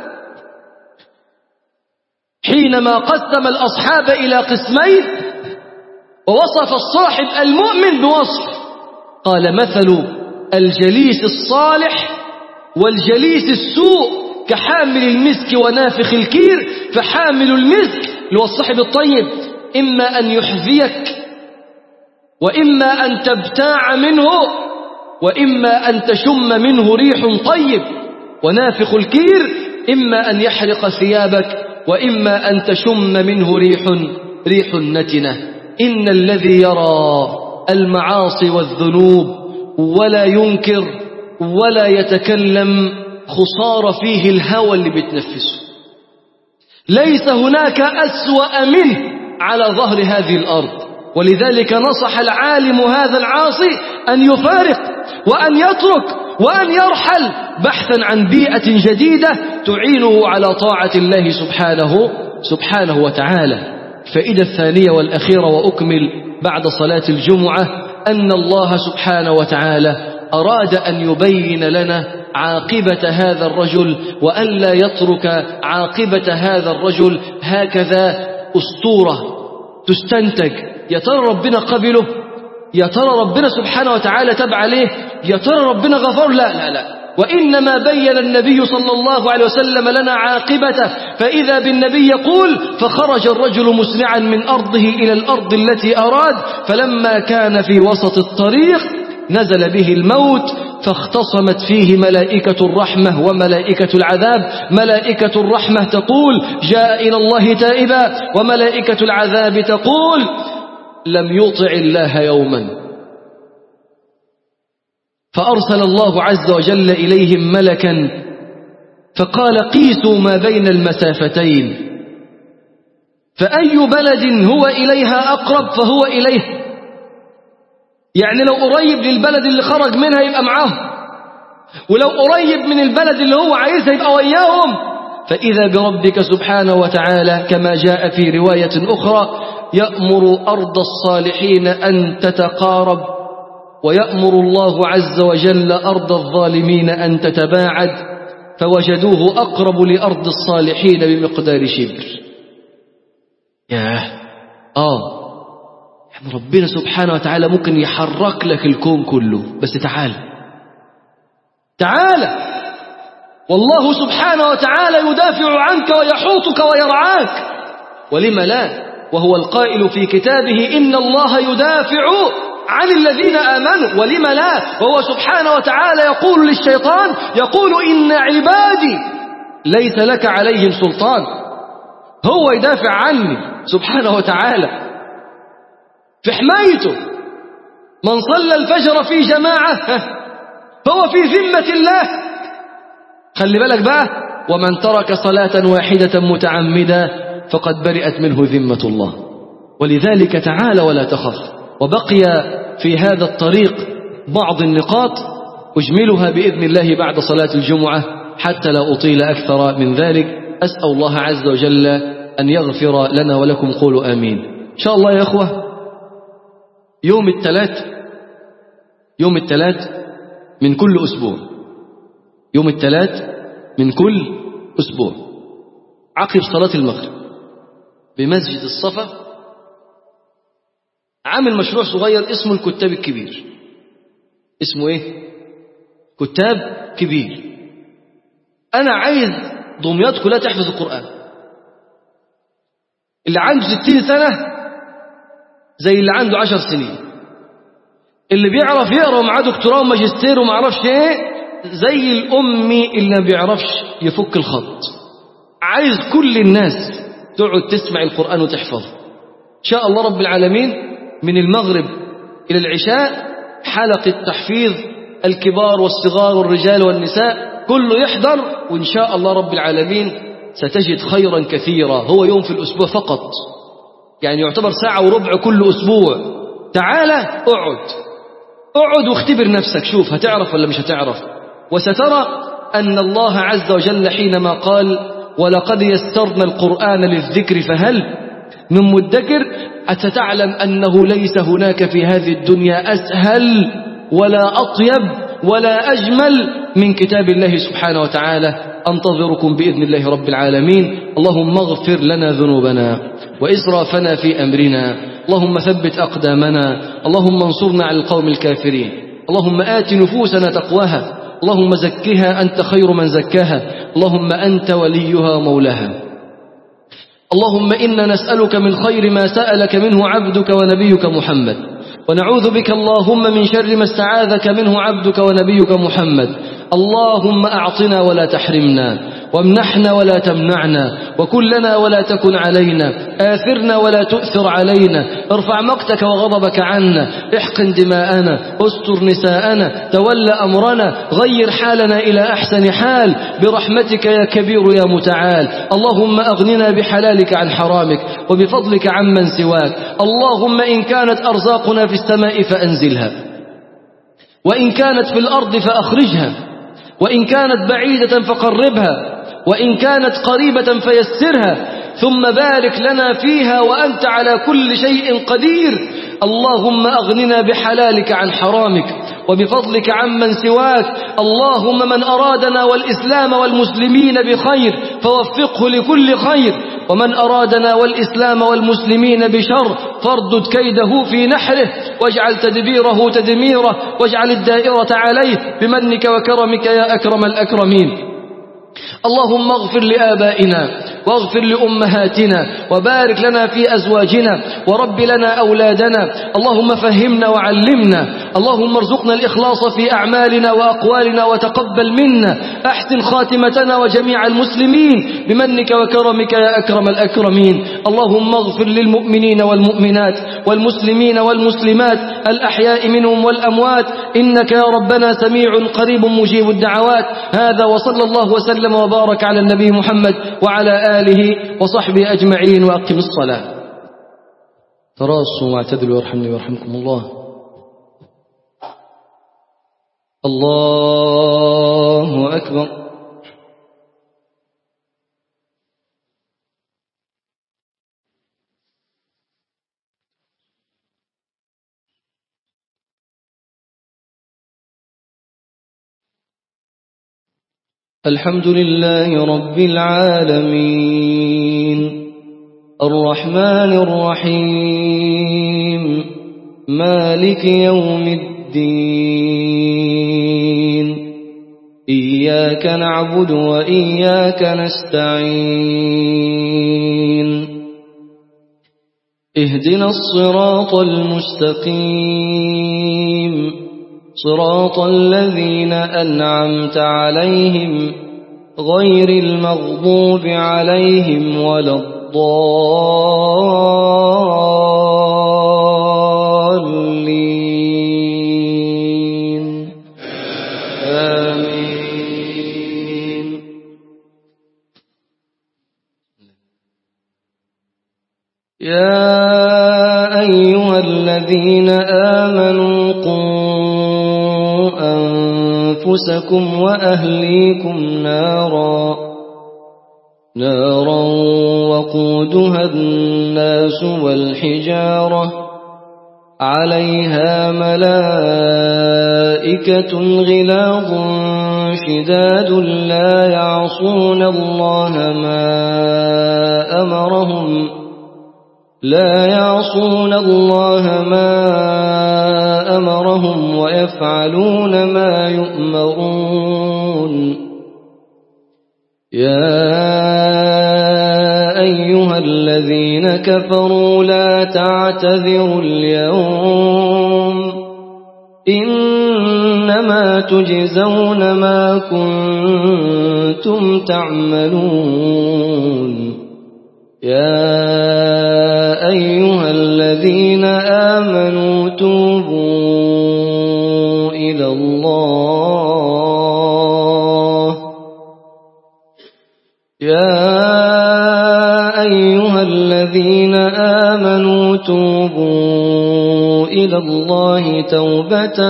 حينما قسم الأصحاب إلى قسمين ووصف الصاحب المؤمن بوصف قال مثل الجليس الصالح والجليس السوء كحامل المسك ونافخ الكير فحامل المسك اللي هو الصاحب الطيب إما أن يحذيك وإما أن تبتاع منه وإما أن تشم منه ريح طيب ونافخ الكير إما أن يحرق ثيابك وإما أن تشم منه ريح ريح نتنة إن الذي يرى المعاصي والذنوب ولا ينكر ولا يتكلم خسار فيه الهوى اللي بتنفسه ليس هناك أسوأ منه على ظهر هذه الأرض ولذلك نصح العالم هذا العاصي أن يفارق وأن يترك وأن يرحل بحثا عن بيئة جديدة تعينه على طاعة الله سبحانه سبحانه وتعالى فإذا الثانية والأخيرة وأكمل بعد صلاة الجمعة أن الله سبحانه وتعالى أراد أن يبين لنا عاقبة هذا الرجل وألا يترك عاقبة هذا الرجل هكذا أسطورة تستنتج يا ترى ربنا قبله يا ترى ربنا سبحانه وتعالى تاب عليه يا ترى ربنا غفر لا لا لا وإنما بين النبي صلى الله عليه وسلم لنا عاقبته فإذا بالنبي يقول فخرج الرجل مسرعا من أرضه إلى الأرض التي أراد فلما كان في وسط الطريق نزل به الموت فاختصمت فيه ملائكة الرحمة وملائكة العذاب ملائكة الرحمة تقول جاء إلى الله تائبا وملائكة العذاب تقول لم يطع الله يوما فأرسل الله عز وجل إليهم ملكا فقال قيسوا ما بين المسافتين فأي بلد هو إليها أقرب فهو إليه يعني لو قريب للبلد اللي خرج منها يبقى معاهم ولو قريب من البلد اللي هو عايزها يبقى وياهم فإذا بربك سبحانه وتعالى كما جاء في رواية أخرى يأمر أرض الصالحين أن تتقارب ويأمر الله عز وجل أرض الظالمين أن تتباعد فوجدوه أقرب لأرض الصالحين بمقدار شبر ياه آه يعني ربنا سبحانه وتعالى ممكن يحرك لك الكون كله بس تعال تعال والله سبحانه وتعالى يدافع عنك ويحوطك ويرعاك ولم لا وهو القائل في كتابه إن الله يدافع عن الذين آمنوا ولم لا وهو سبحانه وتعالى يقول للشيطان يقول إن عبادي ليس لك عليهم سلطان هو يدافع عني سبحانه وتعالى في حمايته من صلى الفجر في جماعة فهو في ذمة الله خلي بالك بقى ومن ترك صلاة واحدة متعمدا فقد برئت منه ذمة الله ولذلك تعال ولا تخف وبقي في هذا الطريق بعض النقاط أجملها بإذن الله بعد صلاة الجمعة حتى لا أطيل أكثر من ذلك أسأل الله عز وجل أن يغفر لنا ولكم قولوا آمين إن شاء الله يا أخوة يوم الثلاث يوم الثلاث من كل أسبوع يوم الثلاث من كل أسبوع عقب صلاة المغرب بمسجد الصفا عامل مشروع صغير اسمه الكتاب الكبير اسمه ايه كتاب كبير انا عايز دمياط كلها تحفظ القرآن اللي عنده ستين سنة زي اللي عنده عشر سنين اللي بيعرف يقرأ ومعاه دكتوراه وماجستير وما عرفش ايه زي الأمي اللي ما بيعرفش يفك الخط عايز كل الناس تقعد تسمع القرآن وتحفظه إن شاء الله رب العالمين من المغرب إلى العشاء حلقة تحفيظ الكبار والصغار والرجال والنساء كله يحضر وإن شاء الله رب العالمين ستجد خيرا كثيرا هو يوم في الأسبوع فقط يعني يعتبر ساعة وربع كل أسبوع تعال اقعد اقعد واختبر نفسك شوف هتعرف ولا مش هتعرف وسترى أن الله عز وجل حينما قال ولقد يسرنا القرآن للذكر فهل من مدكر أتتعلم أنه ليس هناك في هذه الدنيا أسهل ولا أطيب ولا أجمل من كتاب الله سبحانه وتعالى أنتظركم بإذن الله رب العالمين اللهم اغفر لنا ذنوبنا وإسرافنا في أمرنا اللهم ثبت أقدامنا اللهم انصرنا على القوم الكافرين اللهم آت نفوسنا تقواها اللهم زكها أنت خير من زكاها اللهم أنت وليها ومولاها اللهم إنا نسألك من خير ما سألك منه عبدك ونبيك محمد ونعوذ بك اللهم من شر ما استعاذك منه عبدك ونبيك محمد اللهم أعطنا ولا تحرمنا وامنحنا ولا تمنعنا وكلنا ولا تكن علينا آثرنا ولا تؤثر علينا ارفع مقتك وغضبك عنا احقن دماءنا استر نساءنا تول أمرنا غير حالنا إلى أحسن حال برحمتك يا كبير يا متعال اللهم أغننا بحلالك عن حرامك وبفضلك عمن سواك اللهم إن كانت أرزاقنا في السماء فأنزلها وإن كانت في الأرض فأخرجها وإن كانت بعيدة فقربها وإن كانت قريبة فيسرها ثم بارك لنا فيها وأنت على كل شيء قدير اللهم أغننا بحلالك عن حرامك وبفضلك عمن سواك اللهم من أرادنا والإسلام والمسلمين بخير فوفقه لكل خير ومن أرادنا والإسلام والمسلمين بشر فاردد كيده في نحره واجعل تدبيره تدميره واجعل الدائرة عليه بمنك وكرمك يا أكرم الأكرمين اللهم اغفر لآبائنا واغفر لأمهاتنا وبارك لنا في أزواجنا ورب لنا أولادنا اللهم فهمنا وعلمنا اللهم ارزقنا الإخلاص في أعمالنا وأقوالنا وتقبل منا أحسن خاتمتنا وجميع المسلمين بمنك وكرمك يا أكرم الأكرمين اللهم اغفر للمؤمنين والمؤمنات والمسلمين والمسلمات الأحياء منهم والأموات إنك يا ربنا سميع قريب مجيب الدعوات هذا وصلى الله وسلم وبارك على النبي محمد وعلى آله وصحبه أجمعين وأقم الصلاة تراصوا واعتدلوا وارحمني وارحمكم الله الله أكبر الحمد لله رب العالمين الرحمن الرحيم مالك يوم الدين إياك نعبد وإياك نستعين اهدنا الصراط المستقيم صراط الذين أنعمت عليهم غير المغضوب عليهم ولا الضالين آمين يا أيها الذين آمنوا قوا أنفسكم وأهليكم نارا نارا وقودها الناس والحجارة عليها ملائكة غلاظ شداد لا يعصون الله ما أمرهم لا يعصون الله ما أمرهم ويفعلون ما يؤمرون يا أيها الذين كفروا لا تعتذروا اليوم إنما تجزون ما كنتم تعملون يا أيها الذين آمنوا توبوا إلى الله يا أيها الذين آمنوا توبوا إلى الله توبة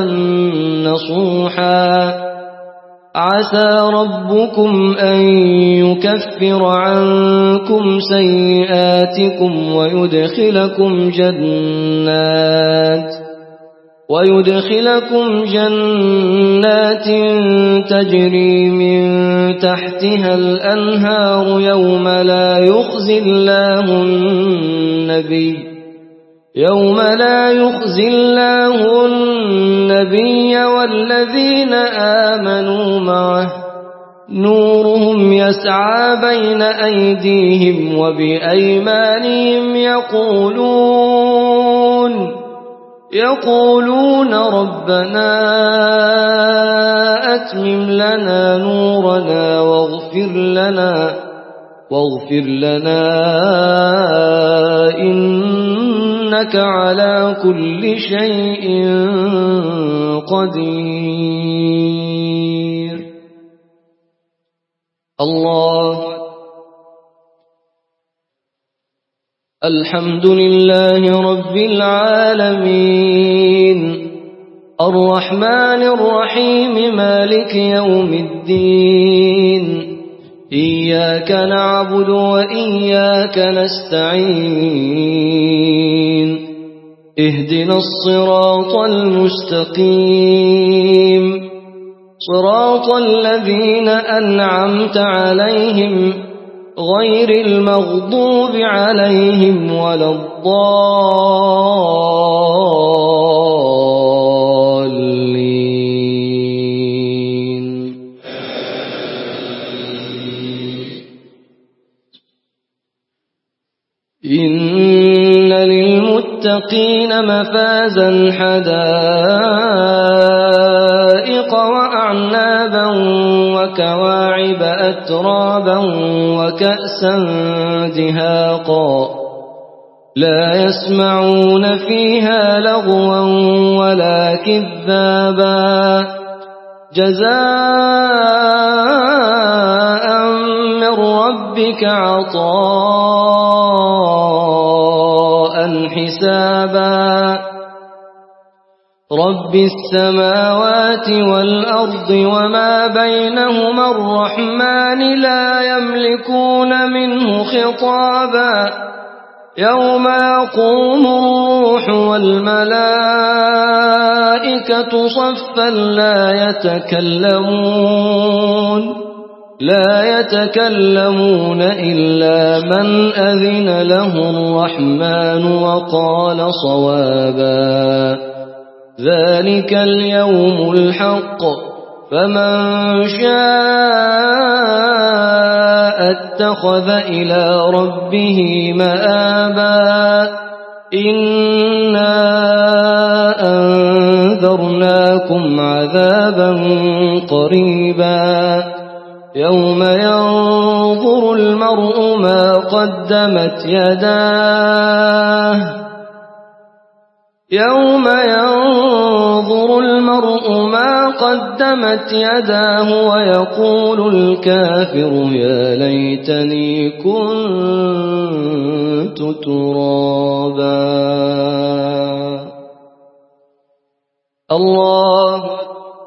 نصوحا عسى ربكم أن يكفر عنكم سيئاتكم ويدخلكم جنات ويدخلكم جنات تجري من تحتها الأنهار يوم لا يخزي الله النبي يوم لا يخزي الله النبي والذين آمنوا معه نورهم يسعى بين أيديهم وبأيمانهم يقولون يقولون ربنا أتمم لنا نورنا واغفر لنا واغفر لنا إنك على كل شيء قدير الله الحمد لله رب العالمين الرحمن الرحيم مالك يوم الدين إياك نعبد وإياك نستعين اهدنا الصراط المستقيم صراط الذين أنعمت عليهم غير المغضوب عليهم ولا الضالين إن للمتقين مفازا حدائق وأعنابا وكواعب أترابا وكأسا دهاقا لا يسمعون فيها لغوا ولا كذابا جزاء من ربك عطاء حسابا رب السماوات والأرض وما بينهما الرحمن لا يملكون منه خطابا يوم يقوم الروح والملائكة صفا لا يتكلمون لا يتكلمون إلا من أذن له الرحمن وقال صوابا ذلك اليوم الحق فمن شاء اتخذ إلى ربه مآبا إنا أنذرناكم عذابا قريبا يوم ينظر المرء ما قدمت يداه يوم ينظر المرء ما قدمت يداه ويقول الكافر يا ليتني كنت ترابا الله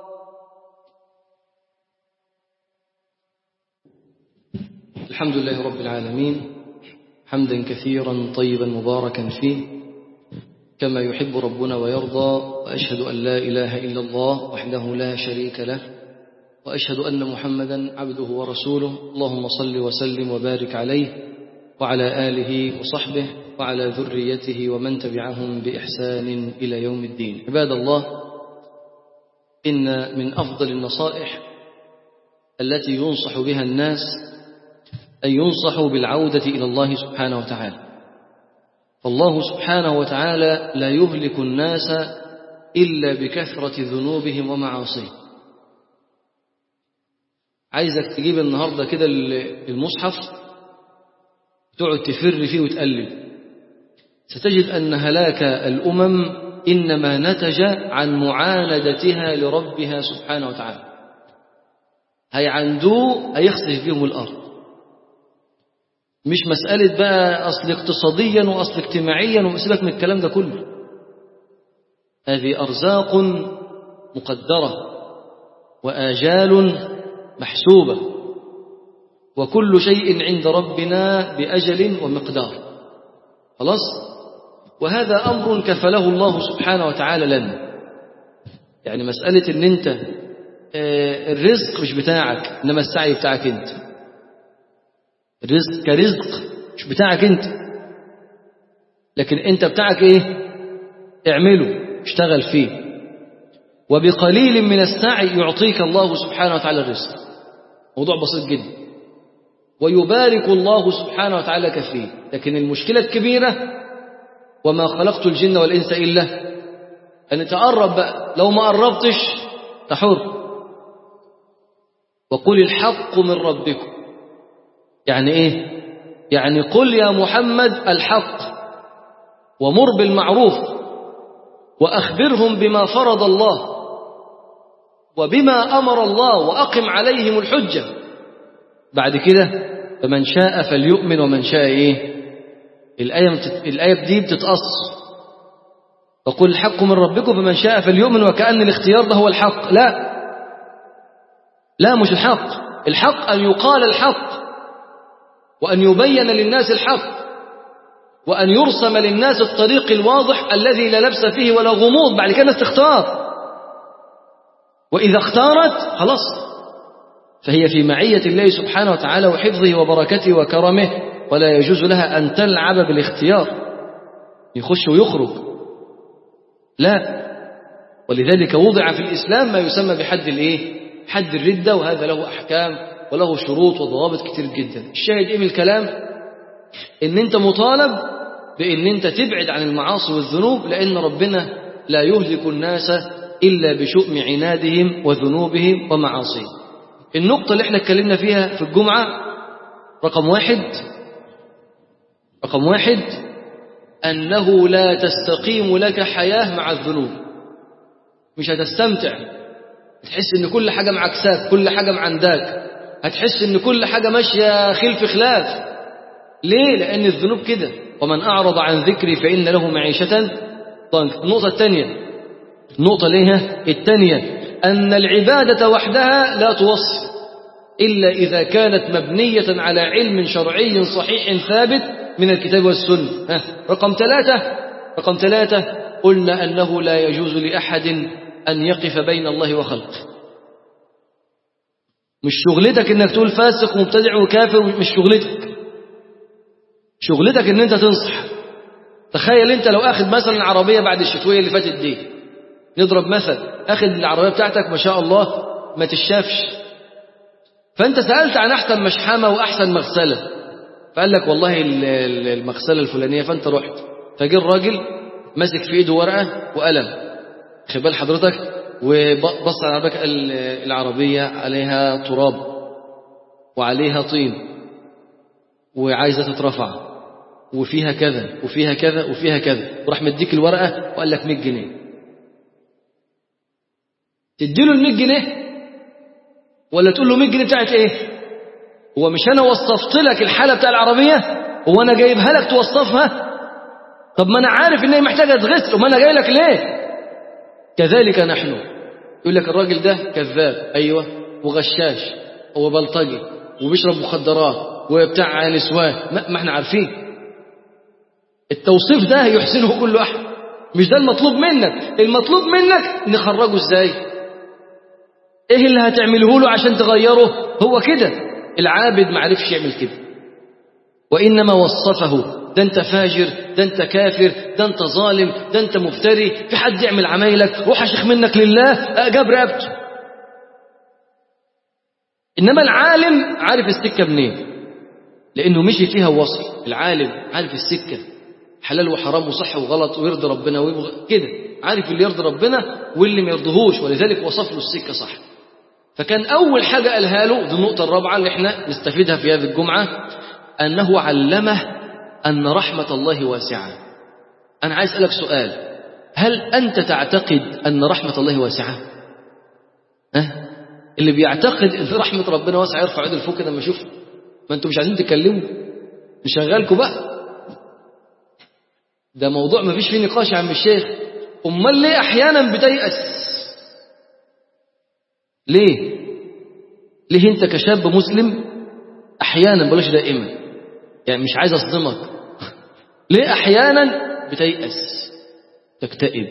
الحمد لله رب العالمين حمدا كثيرا طيبا مباركا فيه كما يحب ربنا ويرضى وأشهد أن لا إله إلا الله وحده لا شريك له وأشهد أن محمدا عبده ورسوله اللهم صل وسلم وبارك عليه وعلى آله وصحبه وعلى ذريته ومن تبعهم بإحسان إلى يوم الدين عباد الله إن من أفضل النصائح التي ينصح بها الناس أن ينصحوا بالعودة إلى الله سبحانه وتعالى فالله سبحانه وتعالى لا يهلك الناس إلا بكثرة ذنوبهم ومعاصيهم عايزك تجيب النهاردة كده المصحف تقعد تفر فيه وتقلب ستجد أن هلاك الأمم إنما نتج عن معاندتها لربها سبحانه وتعالى هيعندوه هيخسف فيهم الأرض مش مسألة بقى أصل اقتصاديا وأصل اجتماعيا وسيبك من الكلام ده كله هذه أرزاق مقدرة وآجال محسوبة وكل شيء عند ربنا بأجل ومقدار خلاص وهذا أمر كفله الله سبحانه وتعالى لنا يعني مسألة ان انت الرزق مش بتاعك انما السعي بتاعك انت الرزق كرزق مش بتاعك انت لكن انت بتاعك ايه اعمله اشتغل فيه وبقليل من السعي يعطيك الله سبحانه وتعالى الرزق موضوع بسيط جدا ويبارك الله سبحانه وتعالى كفيه لكن المشكلة الكبيرة وما خلقت الجن والإنس إلا أن تقرب بقى لو ما قربتش تحر وقل الحق من ربكم يعني إيه يعني قل يا محمد الحق ومر بالمعروف وأخبرهم بما فرض الله وبما أمر الله وأقم عليهم الحجة بعد كده فمن شاء فليؤمن ومن شاء إيه الآية, الآية دي بتتقص وقل الحق من ربكم فمن شاء فليؤمن وكأن الاختيار ده هو الحق لا لا مش الحق الحق أن يقال الحق وأن يبين للناس الحق وأن يرسم للناس الطريق الواضح الذي لا لبس فيه ولا غموض بعد كده الناس تختار وإذا اختارت خلاص فهي في معية الله سبحانه وتعالى وحفظه وبركته وكرمه ولا يجوز لها أن تلعب بالاختيار يخش ويخرج لا ولذلك وضع في الإسلام ما يسمى بحد الإيه؟ حد الردة وهذا له أحكام وله شروط وضوابط كتير جدا الشاهد إيه من الكلام إن أنت مطالب بإن أنت تبعد عن المعاصي والذنوب لأن ربنا لا يهلك الناس إلا بشؤم عنادهم وذنوبهم ومعاصيهم النقطة اللي احنا اتكلمنا فيها في الجمعة رقم واحد رقم واحد أنه لا تستقيم لك حياة مع الذنوب مش هتستمتع تحس ان كل حاجة معكساك كل حاجة معنداك هتحس ان كل حاجة ماشية خلف خلاف ليه لان الذنوب كده ومن اعرض عن ذكري فان له معيشة ضنك النقطة الثانية النقطة ليها الثانية أن العبادة وحدها لا توصل إلا إذا كانت مبنية على علم شرعي صحيح ثابت من الكتاب والسنة ها. رقم ثلاثة رقم ثلاثة قلنا أنه لا يجوز لأحد أن يقف بين الله وخلقه مش شغلتك انك تقول فاسق ومبتدع وكافر مش شغلتك شغلتك ان انت تنصح تخيل انت لو اخذ مثلا العربية بعد الشتوية اللي فاتت دي نضرب مثل اخذ العربية بتاعتك ما شاء الله ما تشافش فانت سألت عن احسن مشحمة واحسن مغسلة فقال لك والله المغسلة الفلانية فانت رحت فجي الراجل ماسك في ايده ورقة وقلم خد بال حضرتك وبص على العربية العربية عليها تراب وعليها طين وعايزة تترفع وفيها كذا وفيها كذا وفيها كذا وراح مديك الورقة وقال لك 100 جنيه تديله ال 100 جنيه ولا تقول له 100 جنيه بتاعت ايه هو مش انا وصفت لك الحالة بتاع العربية هو انا جايبها لك توصفها طب ما انا عارف ان هي محتاجة تغسل وما انا جاي لك ليه كذلك نحن يقول لك الراجل ده كذاب أيوة وغشاش وبلطجي وبيشرب مخدرات وبتاع نسوان ما احنا عارفين التوصيف ده يحسنه كل أحد مش ده المطلوب منك المطلوب منك نخرجه ازاي ايه اللي هتعمله له عشان تغيره هو كده العابد ما عرفش يعمل كده وإنما وصفه ده انت فاجر ده انت كافر ده انت ظالم ده انت مفتري في حد يعمل عمايلك روح اشيخ منك لله جاب رقبته انما العالم عارف السكه منين لانه مشي فيها وصل العالم عارف السكه حلال وحرام وصح وغلط ويرضي ربنا ويبغى كده عارف اللي يرضي ربنا واللي ما يرضيهوش ولذلك وصف له السكه صح فكان اول حاجه قالها له دي النقطه الرابعه اللي احنا نستفيدها في هذه الجمعه انه علمه أن رحمة الله واسعة أنا عايز أسألك سؤال هل أنت تعتقد أن رحمة الله واسعة أه؟ اللي بيعتقد أن رحمة ربنا واسعة يرفع يده لفوق كده لما يشوف ما أنتم مش عايزين تتكلموا نشغلكم بقى ده موضوع ما فيش فيه نقاش يا عم الشيخ أمال ليه أحيانا بتيأس ليه ليه أنت كشاب مسلم أحيانا بلاش دائما يعني مش عايز أصدمك ليه أحيانا بتيأس تكتئب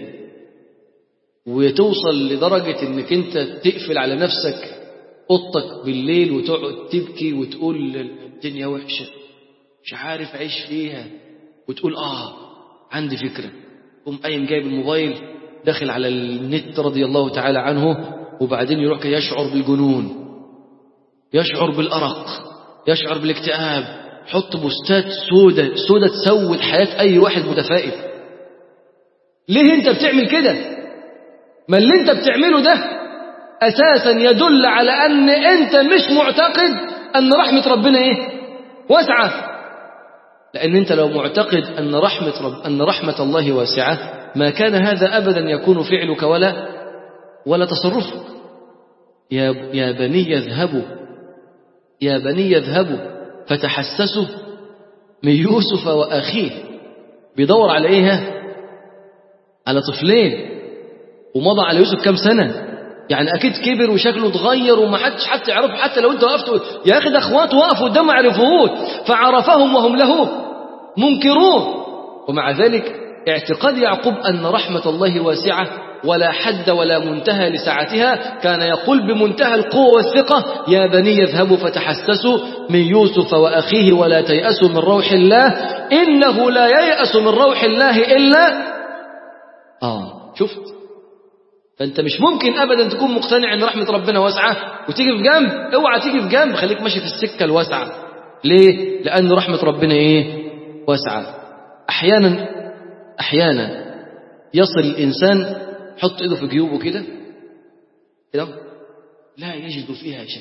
وتوصل لدرجة انك انت تقفل على نفسك اوضتك بالليل وتقعد تبكي وتقول الدنيا وحشة مش عارف اعيش فيها وتقول اه عندي فكرة قوم قايم جايب الموبايل داخل على النت رضي الله تعالى عنه وبعدين يروح يشعر بالجنون يشعر بالأرق يشعر بالاكتئاب حط بوستات سودة سودة تسود حياة أي واحد متفائل ليه أنت بتعمل كده ما اللي أنت بتعمله ده أساسا يدل على أن أنت مش معتقد أن رحمة ربنا إيه واسعة لأن أنت لو معتقد أن رحمة رب أن رحمة الله واسعة ما كان هذا أبدا يكون فعلك ولا ولا تصرفك يا يا بني اذهبوا يا بني اذهبوا فتحسسوا من يوسف وأخيه بيدور على إيه على طفلين ومضى على يوسف كام سنة يعني أكيد كبر وشكله اتغير وما حدش حتى يعرفه حتى لو أنت وقفت يا أخي ده أخواته وقفوا قدام ما عرفوهوش فعرفهم وهم له منكرون ومع ذلك اعتقاد يعقوب أن رحمة الله واسعة ولا حد ولا منتهى لسعتها كان يقول بمنتهى القوة والثقة يا بني اذهبوا فتحسسوا من يوسف وأخيه ولا تيأسوا من روح الله إنه لا ييأس من روح الله إلا آه شفت فأنت مش ممكن أبدا تكون مقتنع أن رحمة ربنا واسعة وتيجي في جنب اوعى تيجي في جنب خليك ماشي في السكة الواسعة ليه؟ لأن رحمة ربنا إيه؟ واسعة أحيانا أحيانا يصل الإنسان حط إيده في جيوبه كده كده لا يجد فيها شيء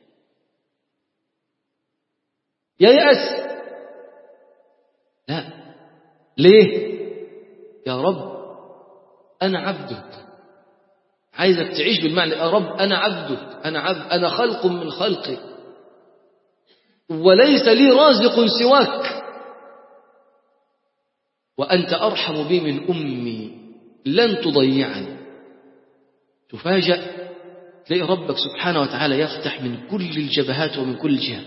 ييأس لا ليه يا رب أنا عبدك عايزك تعيش بالمعنى يا رب أنا عبدك أنا عبد أنا خلق من خلقك وليس لي رازق سواك وأنت أرحم بي من أمي لن تضيعني تفاجأ تلاقي ربك سبحانه وتعالى يفتح من كل الجبهات ومن كل جهة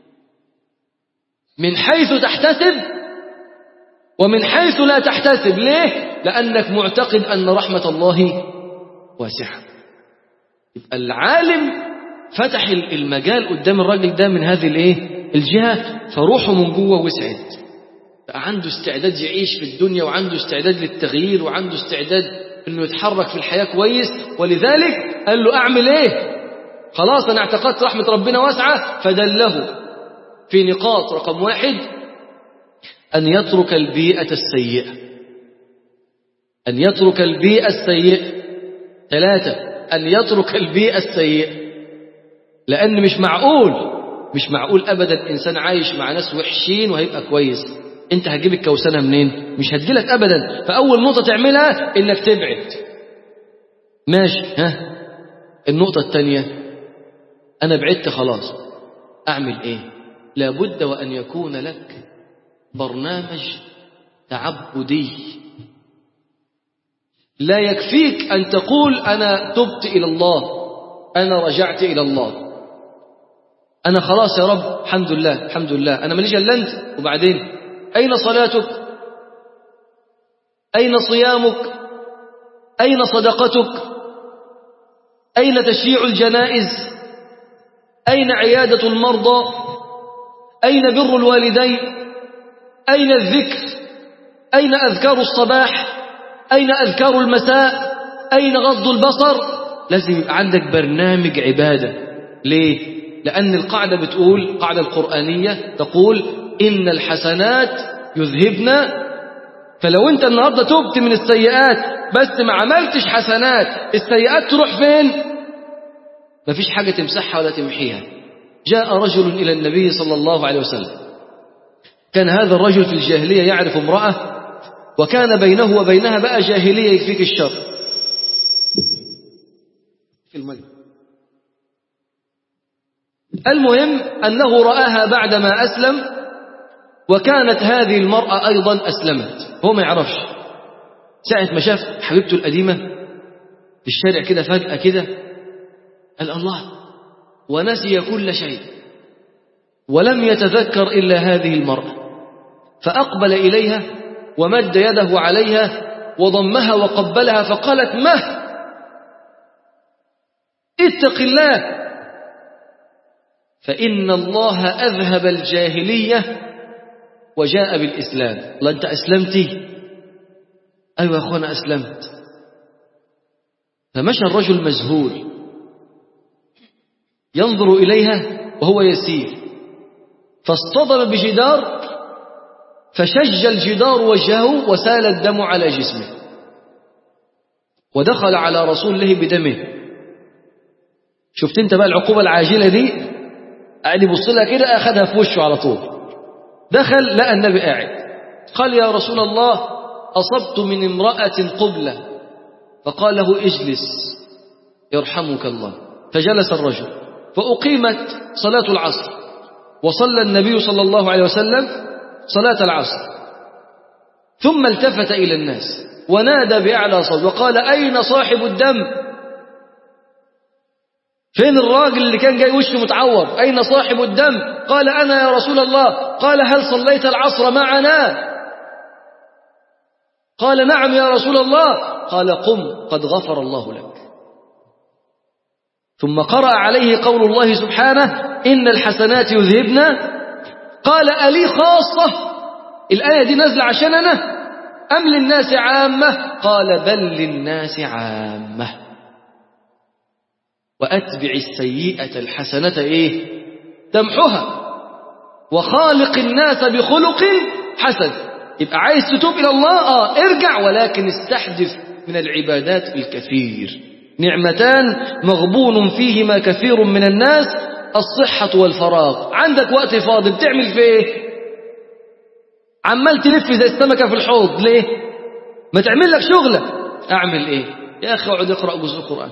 من حيث تحتسب ومن حيث لا تحتسب ليه؟ لأنك معتقد أن رحمة الله واسعة يبقى العالم فتح المجال قدام الراجل ده من هذه الايه الجهة فروحه من جوه وسعت بقى عنده استعداد يعيش في الدنيا وعنده استعداد للتغيير وعنده استعداد انه يتحرك في الحياة كويس ولذلك قال له اعمل ايه خلاص انا اعتقدت رحمة ربنا واسعة فدله في نقاط رقم واحد ان يترك البيئة السيئة ان يترك البيئة السيئة ثلاثة ان يترك البيئة السيئة لان مش معقول مش معقول ابدا انسان عايش مع ناس وحشين وهيبقى كويس انت هتجيب الكوسنه منين مش هتجيلك ابدا فاول نقطه تعملها انك تبعد ماشي ها النقطه الثانيه انا بعدت خلاص اعمل ايه لابد وان يكون لك برنامج تعبدي لا يكفيك ان تقول انا تبت الى الله انا رجعت الى الله انا خلاص يا رب الحمد لله الحمد لله انا ماليش الا انت وبعدين أين صلاتك أين صيامك أين صدقتك أين تشييع الجنائز أين عيادة المرضى أين بر الوالدين أين الذكر أين أذكار الصباح أين أذكار المساء أين غض البصر لازم يبقى عندك برنامج عبادة ليه؟ لأن القاعدة بتقول القاعدة القرآنية تقول إن الحسنات يذهبن فلو أنت النهاردة تبت من السيئات بس ما عملتش حسنات السيئات تروح فين مفيش حاجة تمسحها ولا تمحيها جاء رجل إلى النبي صلى الله عليه وسلم كان هذا الرجل في الجاهلية يعرف امرأة وكان بينه وبينها بقى جاهلية يكفيك الشر في المجد المهم أنه رآها بعدما أسلم وكانت هذه المرأة أيضا أسلمت هو ما يعرفش ساعة ما شاف حبيبته القديمة في الشارع كده فجأة كده قال الله ونسي كل شيء ولم يتذكر إلا هذه المرأة فأقبل إليها ومد يده عليها وضمها وقبلها فقالت مه اتق الله فإن الله أذهب الجاهلية وجاء بالإسلام الله أنت أسلمتي أيوة يا أخوانا أسلمت فمشى الرجل مذهول ينظر إليها وهو يسير فاصطدم بجدار فشج الجدار وجهه وسال الدم على جسمه ودخل على رسول الله بدمه شفت انت بقى العقوبة العاجلة دي قاعد يبص لها كده اخذها في وشه على طول دخل لقى النبي قاعد قال يا رسول الله أصبت من امرأة قبلة فقال له اجلس يرحمك الله فجلس الرجل فأقيمت صلاة العصر وصلى النبي صلى الله عليه وسلم صلاة العصر ثم التفت إلى الناس ونادى بأعلى صوت وقال أين صاحب الدم فين الراجل اللي كان جاي وشه متعور أين صاحب الدم قال أنا يا رسول الله قال هل صليت العصر معنا قال نعم يا رسول الله قال قم قد غفر الله لك ثم قرأ عليه قول الله سبحانه إن الحسنات يذهبن قال ألي خاصة الآية دي نازلة عشان أنا أم للناس عامة قال بل للناس عامة وأتبع السيئة الحسنة إيه تمحها وخالق الناس بخلق حسن يبقى عايز تتوب إلى الله آه ارجع ولكن استحدث من العبادات الكثير نعمتان مغبون فيهما كثير من الناس الصحة والفراغ عندك وقت فاضي بتعمل في ايه عمال تلف زي السمكة في الحوض ليه ما تعمل لك شغلة اعمل ايه يا اخي اقعد اقرأ جزء القرآن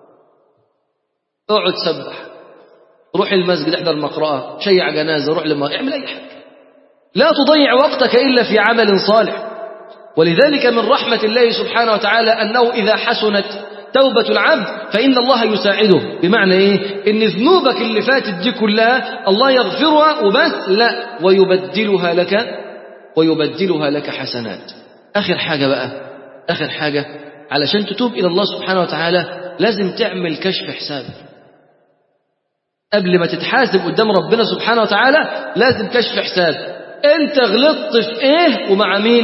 اقعد سبح روح المسجد احضر مقرأة شيع جنازة روح لما اعمل اي حاجة لا تضيع وقتك إلا في عمل صالح ولذلك من رحمة الله سبحانه وتعالى أنه إذا حسنت توبة العبد فإن الله يساعده بمعنى إيه؟ إن ذنوبك اللي فاتت دي كلها الله يغفرها وبس لا ويبدلها لك ويبدلها لك حسنات آخر حاجة بقى آخر حاجة علشان تتوب إلى الله سبحانه وتعالى لازم تعمل كشف حساب قبل ما تتحاسب قدام ربنا سبحانه وتعالى لازم كشف حساب انت غلطت في ايه ومع مين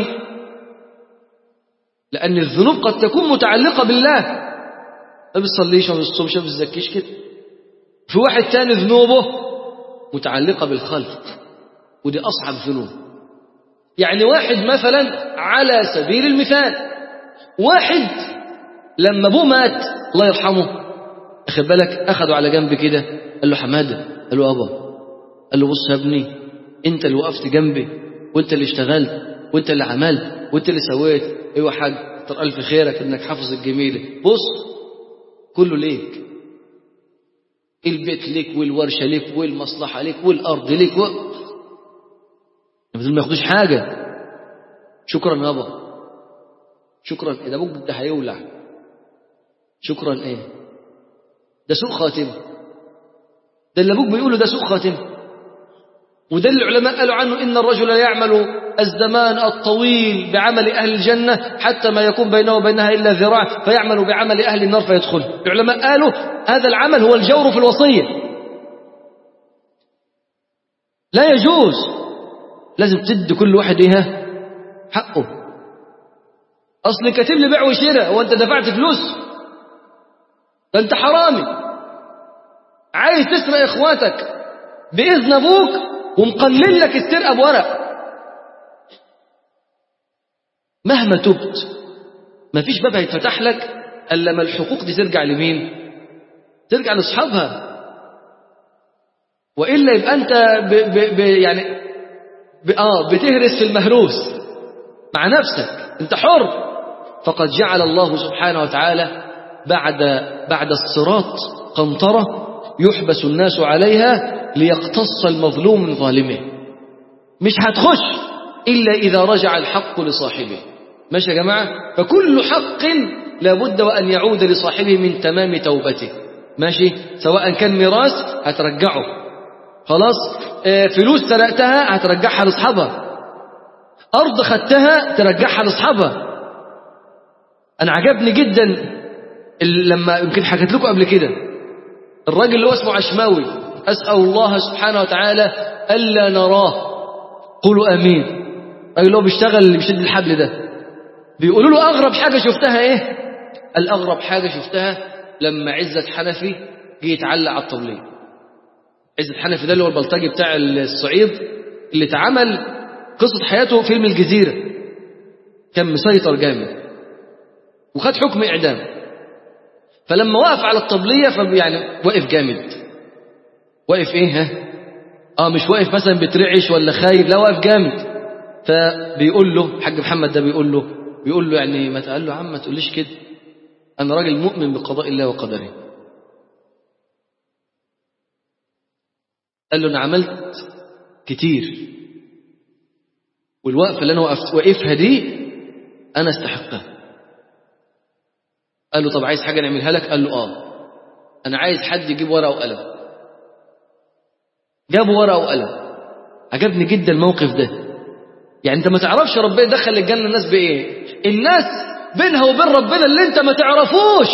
لان الذنوب قد تكون متعلقه بالله ما بيصليش وما بيصومش وما بيزكيش كده في واحد تاني ذنوبه متعلقه بالخلق ودي اصعب ذنوب يعني واحد مثلا على سبيل المثال واحد لما ابوه مات الله يرحمه اخد بالك اخده على جنب كده قال له حماده قال له ابا قال له بص يا ابني انت اللي وقفت جنبي وانت اللي اشتغلت وانت اللي عملت وانت اللي سويت ايوه يا حاج كتر الف خيرك انك حافظ الجميله بص كله ليك البيت ليك والورشه ليك والمصلحه ليك والارض ليك و... ما ياخدوش حاجه شكرا يابا شكرا ده ابوك ده هيولع شكرا ايه ده سوء خاتمه ده اللي ابوك بيقوله ده سوء خاتمه وده اللي العلماء قالوا عنه إن الرجل يعمل الزمان الطويل بعمل أهل الجنة حتى ما يكون بينه وبينها إلا ذراع فيعمل بعمل أهل النار فيدخل العلماء قالوا هذا العمل هو الجور في الوصية لا يجوز لازم تدي كل واحد إيه حقه أصل كاتب لي بيع وشراء وأنت دفعت فلوس ده أنت حرامي عايز تسرق إخواتك بإذن أبوك ومقلل لك السرقة بورق مهما تبت ما فيش باب هيتفتح لك الا لما الحقوق دي ترجع لمين ترجع لاصحابها والا يبقى انت ب ب ب يعني ب اه بتهرس في المهروس مع نفسك انت حر فقد جعل الله سبحانه وتعالى بعد بعد الصراط قنطره يحبس الناس عليها ليقتص المظلوم من ظالمه مش هتخش إلا إذا رجع الحق لصاحبه ماشي يا جماعة فكل حق لابد وأن يعود لصاحبه من تمام توبته ماشي سواء كان ميراث هترجعه خلاص آه فلوس سرقتها هترجعها لاصحابها أرض خدتها ترجعها لاصحابها أنا عجبني جدا لما يمكن حكيت لكم قبل كده الراجل اللي هو اسمه عشماوي أسأل الله سبحانه وتعالى ألا نراه قولوا أمين الراجل اللي هو بيشتغل اللي بيشد الحبل ده بيقولوا له أغرب حاجة شفتها إيه الأغرب حاجة شفتها لما عزة حنفي جه يتعلق على الطبلية عزة حنفي ده اللي هو البلطجي بتاع الصعيد اللي اتعمل قصة حياته فيلم الجزيرة كان مسيطر جامد وخد حكم إعدام فلما وقف على الطبلية فيعني وقف جامد واقف ايه ها اه مش واقف مثلا بترعش ولا خايف لا واقف جامد فبيقول له حاج محمد ده بيقول له بيقول له يعني ما تقول له عم ما تقوليش كده انا راجل مؤمن بقضاء الله وقدره قال له انا عملت كتير والوقفه اللي انا وقفت واقفها دي انا استحقها قال له طب عايز حاجه نعملها لك قال له اه انا عايز حد يجيب ورقه وقلم جابوا ورقة وقلم عجبني جدا الموقف ده يعني انت ما تعرفش ربنا يدخل الجنة الناس بايه الناس بينها وبين ربنا اللي انت ما تعرفوش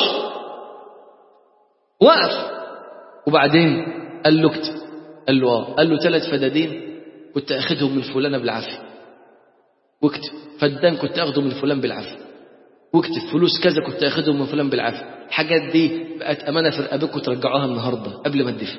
وقف وبعدين قال له اكتب قال له اه قال له ثلاث فدادين كنت اخدهم من فلانة بالعافية واكتب فدان كنت اخده من فلان بالعافية واكتب فلوس كذا كنت اخدهم من فلان بالعافية الحاجات دي بقت امانة في رقبتكم ترجعوها النهاردة قبل ما تدفن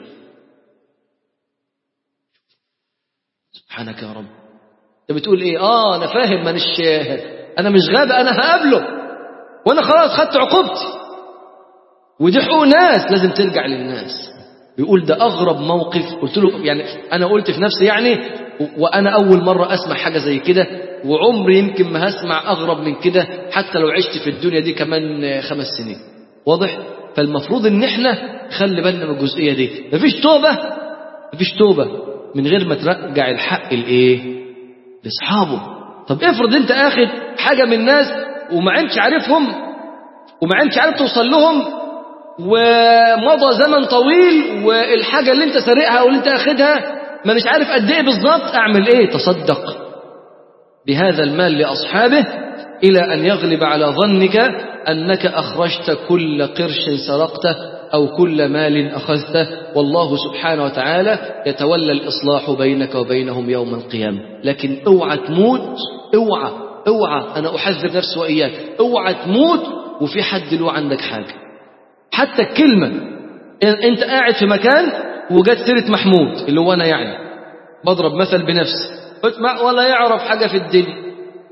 سبحانك يا رب انت بتقول ايه اه انا فاهم مانيش انا مش غابة انا هقابله وانا خلاص خدت عقوبتي ودي حقوق ناس لازم ترجع للناس بيقول ده اغرب موقف قلت له يعني انا قلت في نفسي يعني وانا اول مرة اسمع حاجة زي كده وعمري يمكن ما هسمع اغرب من كده حتى لو عشت في الدنيا دي كمان خمس سنين واضح فالمفروض ان احنا خلي بالنا من الجزئية دي مفيش توبة مفيش توبة من غير ما ترجع الحق الايه لاصحابه طب افرض انت اخد حاجة من الناس وما انتش عارفهم وما انتش عارف توصل لهم ومضى زمن طويل والحاجة اللي انت سارقها او اللي انت اخدها ما مش عارف قد ايه بالظبط اعمل ايه تصدق بهذا المال لاصحابه الى ان يغلب على ظنك انك اخرجت كل قرش سرقته او كل مال اخذته والله سبحانه وتعالى يتولى الاصلاح بينك وبينهم يوم القيامه لكن اوعى تموت اوعى اوعى انا احذر نفسي واياك اوعى تموت وفي حد له عندك حاجه حتى الكلمه انت قاعد في مكان وجت سيره محمود اللي هو انا يعني بضرب مثل بنفسي قلت ما ولا يعرف حاجه في الدنيا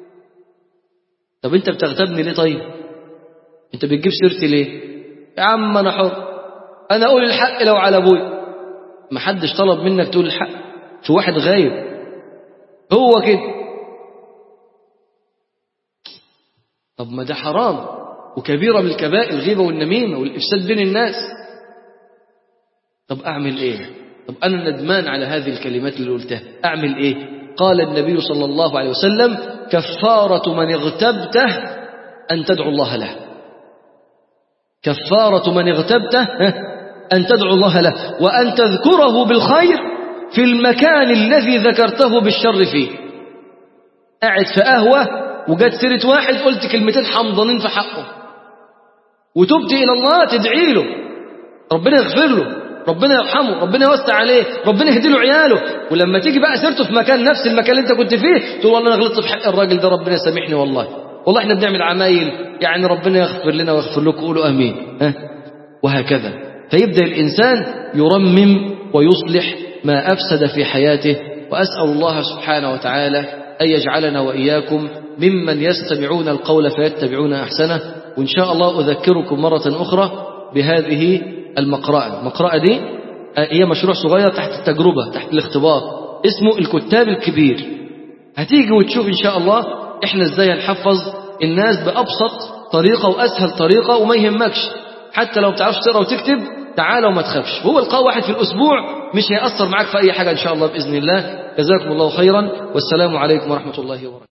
طب انت بتغتابني ليه طيب انت بتجيب سيرتي ليه يا عم انا حر انا اقول الحق لو على ابوي ما حدش طلب منك تقول الحق في واحد غايب هو كده طب ما ده حرام وكبيرة من الكبائر الغيبة والنميمة والإفساد بين الناس طب أعمل إيه طب أنا ندمان على هذه الكلمات اللي قلتها أعمل إيه قال النبي صلى الله عليه وسلم كفارة من اغتبته أن تدعو الله له كفارة من اغتبته أن تدعو الله له وأن تذكره بالخير في المكان الذي ذكرته بالشر فيه قاعد في قهوة وجت سيرة واحد قلت كلمتين حمضانين في حقه وتبت إلى الله تدعي له ربنا يغفر له ربنا يرحمه ربنا يوسع عليه ربنا يهدي له عياله ولما تيجي بقى سيرته في مكان نفس المكان اللي انت كنت فيه تقول والله انا غلطت في حق الراجل ده ربنا يسامحني والله والله احنا بنعمل عمايل يعني ربنا يغفر لنا ويغفر لكم قولوا امين ها وهكذا فيبدا الانسان يرمم ويصلح ما افسد في حياته واسال الله سبحانه وتعالى ان يجعلنا واياكم ممن يستمعون القول فيتبعون احسنه وان شاء الله اذكركم مره اخرى بهذه المقرأة المقرأة دي هي مشروع صغير تحت التجربة تحت الاختبار اسمه الكتاب الكبير هتيجي وتشوف إن شاء الله إحنا إزاي هنحفظ الناس بأبسط طريقة وأسهل طريقة وما يهمكش حتى لو بتعرفش تقرأ وتكتب تعال وما تخافش هو القاء واحد في الأسبوع مش هيأثر معاك في أي حاجة إن شاء الله بإذن الله جزاكم الله خيرا والسلام عليكم ورحمة الله وبركاته